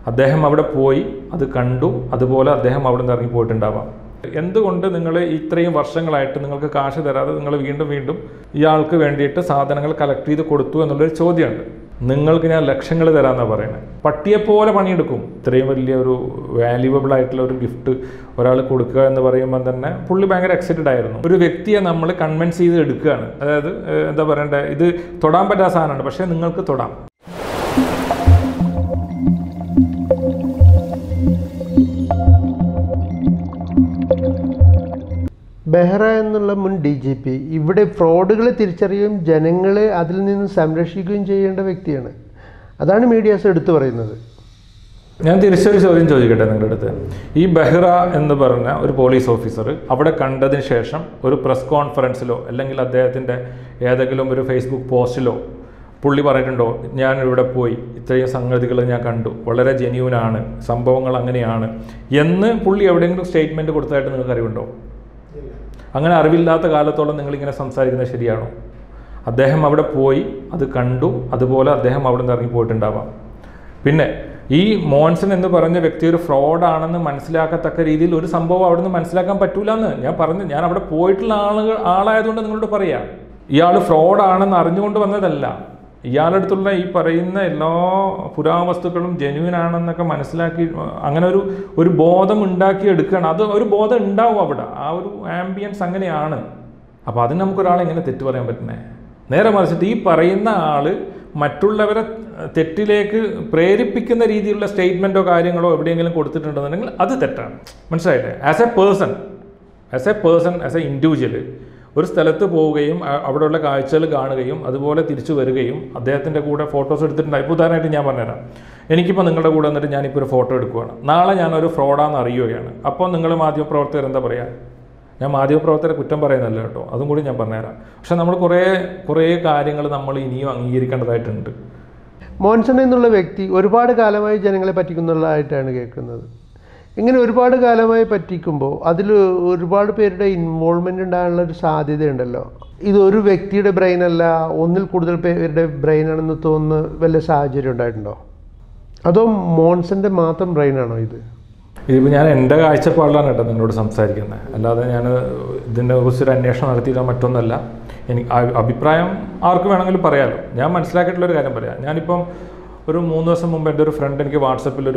അദ്ദേഹം അവിടെ പോയി അത് കണ്ടു അതുപോലെ അദ്ദേഹം അവിടെ നിന്ന് ഇറങ്ങി പോയിട്ടുണ്ടാവാം എന്തുകൊണ്ട് നിങ്ങൾ ഇത്രയും വർഷങ്ങളായിട്ട് നിങ്ങൾക്ക് കാശ് തരാതെ നിങ്ങൾ വീണ്ടും വീണ്ടും ഇയാൾക്ക് വേണ്ടിയിട്ട് സാധനങ്ങൾ കളക്ട് ചെയ്ത് കൊടുത്തു എന്നുള്ളൊരു ചോദ്യമുണ്ട് നിങ്ങൾക്ക് ഞാൻ ലക്ഷങ്ങൾ തരാമെന്നാണ് പറയുന്നത് പട്ടിയെപ്പോലെ പണിയെടുക്കും ഇത്രയും വലിയ ഒരു വാല്യുവബിൾ ആയിട്ടുള്ള ഒരു ഗിഫ്റ്റ് ഒരാൾ കൊടുക്കുക എന്ന് പറയുമ്പോൾ തന്നെ പുള്ളി ഭയങ്കര എക്സൈറ്റഡ് ആയിരുന്നു ഒരു വ്യക്തിയെ നമ്മൾ കൺവിൻസ് ചെയ്ത് എടുക്കുകയാണ് അതായത് ഏഹ്, എന്താ പറയണ്ടേ ഇത് തൊടാൻ പറ്റാത്ത സാധനമാണ് പക്ഷേ നിങ്ങൾക്ക് തൊടാം ബെഹ്റ എന്നുള്ള മുൻ ഡി ജി പി ഇവിടെ ഫ്രോഡുകളെ തിരിച്ചറിയുകയും ജനങ്ങളെ അതിൽ നിന്ന് സംരക്ഷിക്കുകയും ചെയ്യേണ്ട വ്യക്തിയാണ് അതാണ് മീഡിയാസ് എടുത്തു പറയുന്നത് ഞാൻ തിരിച്ചൊരു ചോദ്യം ചോദിക്കട്ടെ നിങ്ങളുടെ അടുത്ത് ഈ ബെഹ്റ എന്ന് പറഞ്ഞ ഒരു പോലീസ് ഓഫീസർ അവിടെ കണ്ടതിന് ശേഷം ഒരു പ്രസ് കോൺഫറൻസിലോ അല്ലെങ്കിൽ അദ്ദേഹത്തിൻ്റെ ഏതെങ്കിലും ഒരു ഫേസ്ബുക്ക് പോസ്റ്റിലോ പുള്ളി പറഞ്ഞിട്ടുണ്ടോ ഞാൻ ഇവിടെ പോയി ഇത്രയും സംഗതികൾ ഞാൻ കണ്ടു വളരെ ജെന്യൂനാണ് സംഭവങ്ങൾ അങ്ങനെയാണ് എന്ന് പുള്ളി എവിടെയെങ്കിലും സ്റ്റേറ്റ്മെൻറ്റ് കൊടുത്തതായിട്ട് നിങ്ങൾക്ക് അറിവുണ്ടോ അങ്ങനെ അറിവില്ലാത്ത കാലത്തോളം നിങ്ങളിങ്ങനെ സംസാരിക്കുന്നത് ശരിയാണോ അദ്ദേഹം അവിടെ പോയി അത് കണ്ടു അതുപോലെ അദ്ദേഹം അവിടെ നിന്ന് ഇറങ്ങി പോയിട്ടുണ്ടാവാം പിന്നെ ഈ മോൻസൺ എന്ന് പറഞ്ഞ വ്യക്തി ഒരു ഫ്രോഡാണെന്ന് മനസ്സിലാക്കത്തക്ക രീതിയിൽ ഒരു സംഭവം അവിടെ നിന്ന് മനസ്സിലാക്കാൻ പറ്റൂല എന്ന് ഞാൻ പറഞ്ഞു ഞാൻ അവിടെ പോയിട്ടുള്ള ആളുകൾ ആളായതുകൊണ്ട് നിങ്ങളോട് പറയാം ഇയാൾ ഫ്രോഡാണെന്ന് അറിഞ്ഞുകൊണ്ട് വന്നതല്ല ഇയാളുടെ അടുത്തുള്ള ഈ പറയുന്ന എല്ലാ പുരാവസ്തുക്കളും ജെന്യൂൻ ആണെന്നൊക്കെ മനസ്സിലാക്കി അങ്ങനെ ഒരു ഒരു ബോധം ഉണ്ടാക്കി എടുക്കുകയാണ് അത് ഒരു ബോധം ഉണ്ടാവും അവിടെ ആ ഒരു ആംബിയൻസ് അങ്ങനെയാണ് അപ്പോൾ അതിന് നമുക്കൊരാളെ എങ്ങനെ തെറ്റ് പറയാൻ പറ്റുന്നേ നേരെ മറിച്ചിട്ട് ഈ പറയുന്ന ആൾ മറ്റുള്ളവരെ തെറ്റിലേക്ക് പ്രേരിപ്പിക്കുന്ന രീതിയിലുള്ള സ്റ്റേറ്റ്മെൻറ്റോ കാര്യങ്ങളോ എവിടെയെങ്കിലും കൊടുത്തിട്ടുണ്ടെന്നുണ്ടെങ്കിൽ അത് തെറ്റാണ് മനസ്സിലായില്ലേ as a person as a person as a individual ഒരു സ്ഥലത്ത് പോവുകയും അ- അവിടെയുള്ള കാഴ്ചകൾ കാണുകയും അതുപോലെ തിരിച്ചു വരികയും അദ്ദേഹത്തിൻ്റെ കൂടെ ഫോട്ടോസ് എടുത്തിട്ടുണ്ടായി ഇപ്പോൾ ഉദാഹരണമായിട്ട് ഞാൻ പറഞ്ഞുതരാം എനിക്കിപ്പോൾ നിങ്ങളുടെ കൂടെ വന്നിട്ട് ഞാനിപ്പോൾ ഒരു ഫോട്ടോ എടുക്കുകയാണ് നാളെ ഞാനൊരു ഫ്രോഡാന്ന് അറിയുകയാണ് അപ്പോൾ നിങ്ങൾ മാധ്യമപ്രവർത്തകർ എന്താ പറയുക ഞാൻ മാധ്യമപ്രവർത്തകരെ കുറ്റം പറയുന്നല്ല കേട്ടോ അതും കൂടി ഞാൻ പറഞ്ഞുതരാം പക്ഷെ നമ്മൾ കുറേ കുറേ കാര്യങ്ങൾ നമ്മൾ ഇനിയും അംഗീകരിക്കേണ്ടതായിട്ടുണ്ട് മോൻസൺ എന്നുള്ള വ്യക്തി ഒരുപാട് കാലമായി ജനങ്ങളെ പറ്റിക്കുന്നുള്ളതായിട്ടാണ് കേൾക്കുന്നത് ഇങ്ങനെ ഒരുപാട് കാലമായി പറ്റിക്കുമ്പോൾ അതിൽ ഒരുപാട് പേരുടെ ഇൻവോൾവ്മെൻ്റ് ഉണ്ടാകാനുള്ള ഒരു സാധ്യതയുണ്ടല്ലോ ഇത് ഒരു വ്യക്തിയുടെ ബ്രെയിൻ അല്ല ഒന്നിൽ കൂടുതൽ പേരുടെ ബ്രെയിനാണെന്ന് തോന്നുന്ന വല്ല സാഹചര്യം ഉണ്ടായിട്ടുണ്ടോ അതോ മോൺസന്റെ മാത്രം ബ്രെയിനാണോ ഇത് ഇതിപ്പോൾ ഞാൻ എൻ്റെ കാഴ്ചപ്പാടിലാണ് കേട്ടോ നിന്നോട് സംസാരിക്കുന്നത് അല്ലാതെ ഞാൻ ഇതിനെ കുറിച്ചൊരു അന്വേഷണം നടത്തിയില്ല മറ്റൊന്നല്ല എനിക്ക് അ- അഭിപ്രായം ആർക്ക് വേണമെങ്കിലും പറയാമല്ലോ ഞാൻ മനസ്സിലാക്കിയിട്ടുള്ള ഒരു കാര്യം പറയാം ഞാനിപ്പം ഒരു മൂന്ന് ദിവസം മുമ്പ് എൻ്റെ ഒരു ഫ്രണ്ട് എനിക്ക് വാട്സപ്പിലൊരു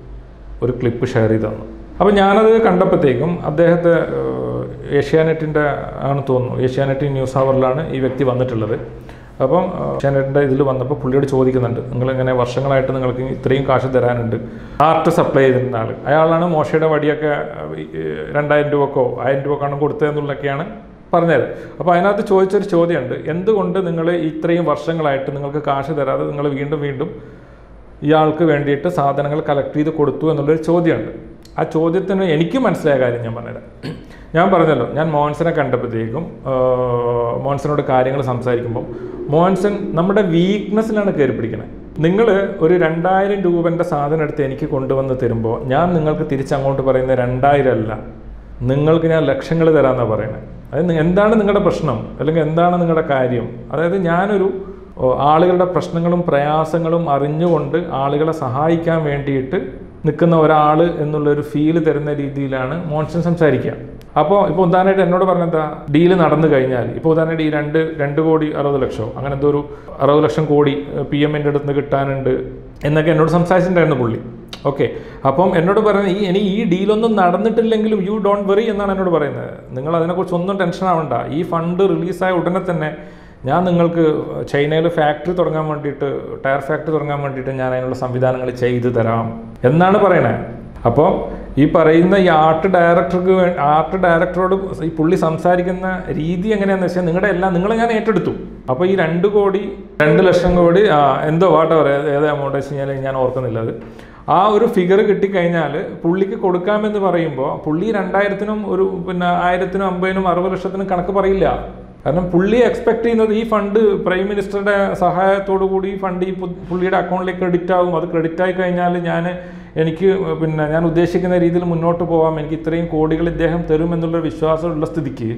ഒരു ക്ലിപ്പ് ഷെയർ ചെയ്ത് തന്നു അപ്പോൾ ഞാനത് കണ്ടപ്പോഴത്തേക്കും അദ്ദേഹത്തെ ഏഹ്, ഏഷ്യാനെറ്റിൻ്റെ ആണ് തോന്നുന്നു ഏഷ്യാനെറ്റ് ന്യൂസ് അവറിലാണ് ഈ വ്യക്തി വന്നിട്ടുള്ളത് അപ്പം ഏഹ്, ഏഷ്യാനെറ്റിൻ്റെ ഇതിൽ വന്നപ്പോൾ പുള്ളിയോട് ചോദിക്കുന്നുണ്ട് നിങ്ങളിങ്ങനെ വർഷങ്ങളായിട്ട് നിങ്ങൾക്ക് ഇത്രയും കാശ് തരാനുണ്ട് ആർട്ട് സപ്ലൈ ചെയ്തിരുന്ന ആൾ അയാളാണ് മോശയുടെ വടിയൊക്കെ ഏഹ്, രണ്ടായിരം രൂപക്കോ ആയിരം രൂപക്കാണ് കൊടുത്തതെന്നുള്ളതൊക്കെയാണ് പറഞ്ഞത് അപ്പോൾ അതിനകത്ത് ചോദിച്ചൊരു ചോദ്യമുണ്ട് എന്തുകൊണ്ട് നിങ്ങൾ ഇത്രയും വർഷങ്ങളായിട്ട് നിങ്ങൾക്ക് കാശ് തരാതെ നിങ്ങൾ വീണ്ടും വീണ്ടും ഇയാൾക്ക് വേണ്ടിയിട്ട് സാധനങ്ങൾ കളക്ട് ചെയ്ത് കൊടുത്തു എന്നുള്ളൊരു ചോദ്യമുണ്ട് ആ ചോദ്യത്തിന് എനിക്ക് മനസ്സിലായ കാര്യം ഞാൻ പറഞ്ഞുതരാം ഞാൻ പറഞ്ഞല്ലോ ഞാൻ മോഹൻസനെ കണ്ടപ്പോഴത്തേക്കും ആ, മോഹൻസനോട് കാര്യങ്ങൾ സംസാരിക്കുമ്പോൾ മോഹൻസൻ നമ്മുടെ വീക്ക്നെസ്സിലാണ് കയറി പിടിക്കുന്നത് നിങ്ങൾ ഒരു രണ്ടായിരം രൂപൻ്റെ സാധനം എടുത്ത് എനിക്ക് കൊണ്ടുവന്ന് തരുമ്പോൾ ഞാൻ നിങ്ങൾക്ക് തിരിച്ചങ്ങോട്ട് പറയുന്നത് രണ്ടായിരം അല്ല നിങ്ങൾക്ക് ഞാൻ ലക്ഷങ്ങൾ തരാമെന്നാണ് പറയുന്നത് അതായത് നി- എന്താണ് നിങ്ങളുടെ പ്രശ്നം അല്ലെങ്കിൽ എന്താണ് നിങ്ങളുടെ കാര്യം അതായത് ഞാനൊരു ഓ, ആളുകളുടെ പ്രശ്നങ്ങളും പ്രയാസങ്ങളും അറിഞ്ഞുകൊണ്ട് ആളുകളെ സഹായിക്കാൻ വേണ്ടിയിട്ട് നിൽക്കുന്ന ഒരാൾ എന്നുള്ളൊരു ഫീല് തരുന്ന രീതിയിലാണ് മോൺസൺ സംസാരിക്കുക അപ്പോൾ ഇപ്പോൾ ഉദാഹരണമായിട്ട് എന്നോട് പറഞ്ഞെന്താ ഡീല് നടന്നു കഴിഞ്ഞാൽ ഇപ്പോൾ ഉദാഹരണമായിട്ട് ഈ രണ്ട് രണ്ട് കോടി അറുപത് ലക്ഷമോ അങ്ങനെ എന്തോ ഒരു അറുപത് ലക്ഷം കോടി പി എമ്മിൻ്റെ അടുത്ത് നിന്ന് കിട്ടാനുണ്ട് എന്നൊക്കെ എന്നോട് സംസാരിച്ചിട്ടുണ്ടായിരുന്നു പുള്ളി ഓക്കെ അപ്പം എന്നോട് പറയുന്നത് ഈ ഇനി ഈ ഡീലൊന്നും നടന്നിട്ടില്ലെങ്കിലും യു ഡോണ്ട് വെറി എന്നാണ് എന്നോട് പറയുന്നത് നിങ്ങൾ അതിനെക്കുറിച്ച് ഒന്നും ടെൻഷൻ ആവണ്ട ഈ ഫണ്ട് റിലീസായ ഉടനെ തന്നെ ഞാൻ നിങ്ങൾക്ക് ചൈനയിൽ ഫാക്ടറി തുടങ്ങാൻ വേണ്ടിയിട്ട് ടയർ ഫാക്ടറി തുടങ്ങാൻ വേണ്ടിയിട്ട് ഞാൻ അതിനുള്ള സംവിധാനങ്ങൾ ചെയ്തു തരാം എന്നാണ് പറയണത് അപ്പോൾ ഈ പറയുന്ന ഈ ആർട്ട് ഡയറക്ടർക്ക് വേ- ആർട്ട് ഡയറക്ടറോട് ഈ പുള്ളി സംസാരിക്കുന്ന രീതി എങ്ങനെയാണെന്ന് വെച്ചാൽ നിങ്ങളുടെ എല്ലാം നിങ്ങളെ ഞാൻ ഏറ്റെടുത്തു അപ്പോൾ ഈ രണ്ട് കോടി രണ്ട് ലക്ഷം കോടി ആ, എന്തോ വാട്ട പറയാം ഏത് എമൗണ്ട് വെച്ച് കഴിഞ്ഞാൽ ഞാൻ ഓർക്കുന്നില്ല അത് ആ ഒരു ഫിഗർ കിട്ടിക്കഴിഞ്ഞാൽ പുള്ളിക്ക് കൊടുക്കാമെന്ന് പറയുമ്പോൾ പുള്ളി രണ്ടായിരത്തിനും ഒരു പിന്നെ ആയിരത്തിനും അമ്പതിനും അറുപത് ലക്ഷത്തിനും കണക്ക് പറയില്ല കാരണം പുള്ളി എക്സ്പെക്ട് ചെയ്യുന്നത് ഈ ഫണ്ട് പ്രൈം മിനിസ്റ്ററുടെ സഹായത്തോടു കൂടി ഈ ഫണ്ട് ഈ പു- പുള്ളിയുടെ അക്കൗണ്ടിലേക്ക് ക്രെഡിറ്റ് ആകും അത് ക്രെഡിറ്റ് ആയി കഴിഞ്ഞാൽ ഞാൻ എനിക്ക് പിന്നെ ഞാൻ ഉദ്ദേശിക്കുന്ന രീതിയിൽ മുന്നോട്ട് പോകാം എനിക്ക് ഇത്രയും കോടികൾ ഇദ്ദേഹം തരും എന്നുള്ള വിശ്വാസമുള്ള സ്ഥിതിക്ക്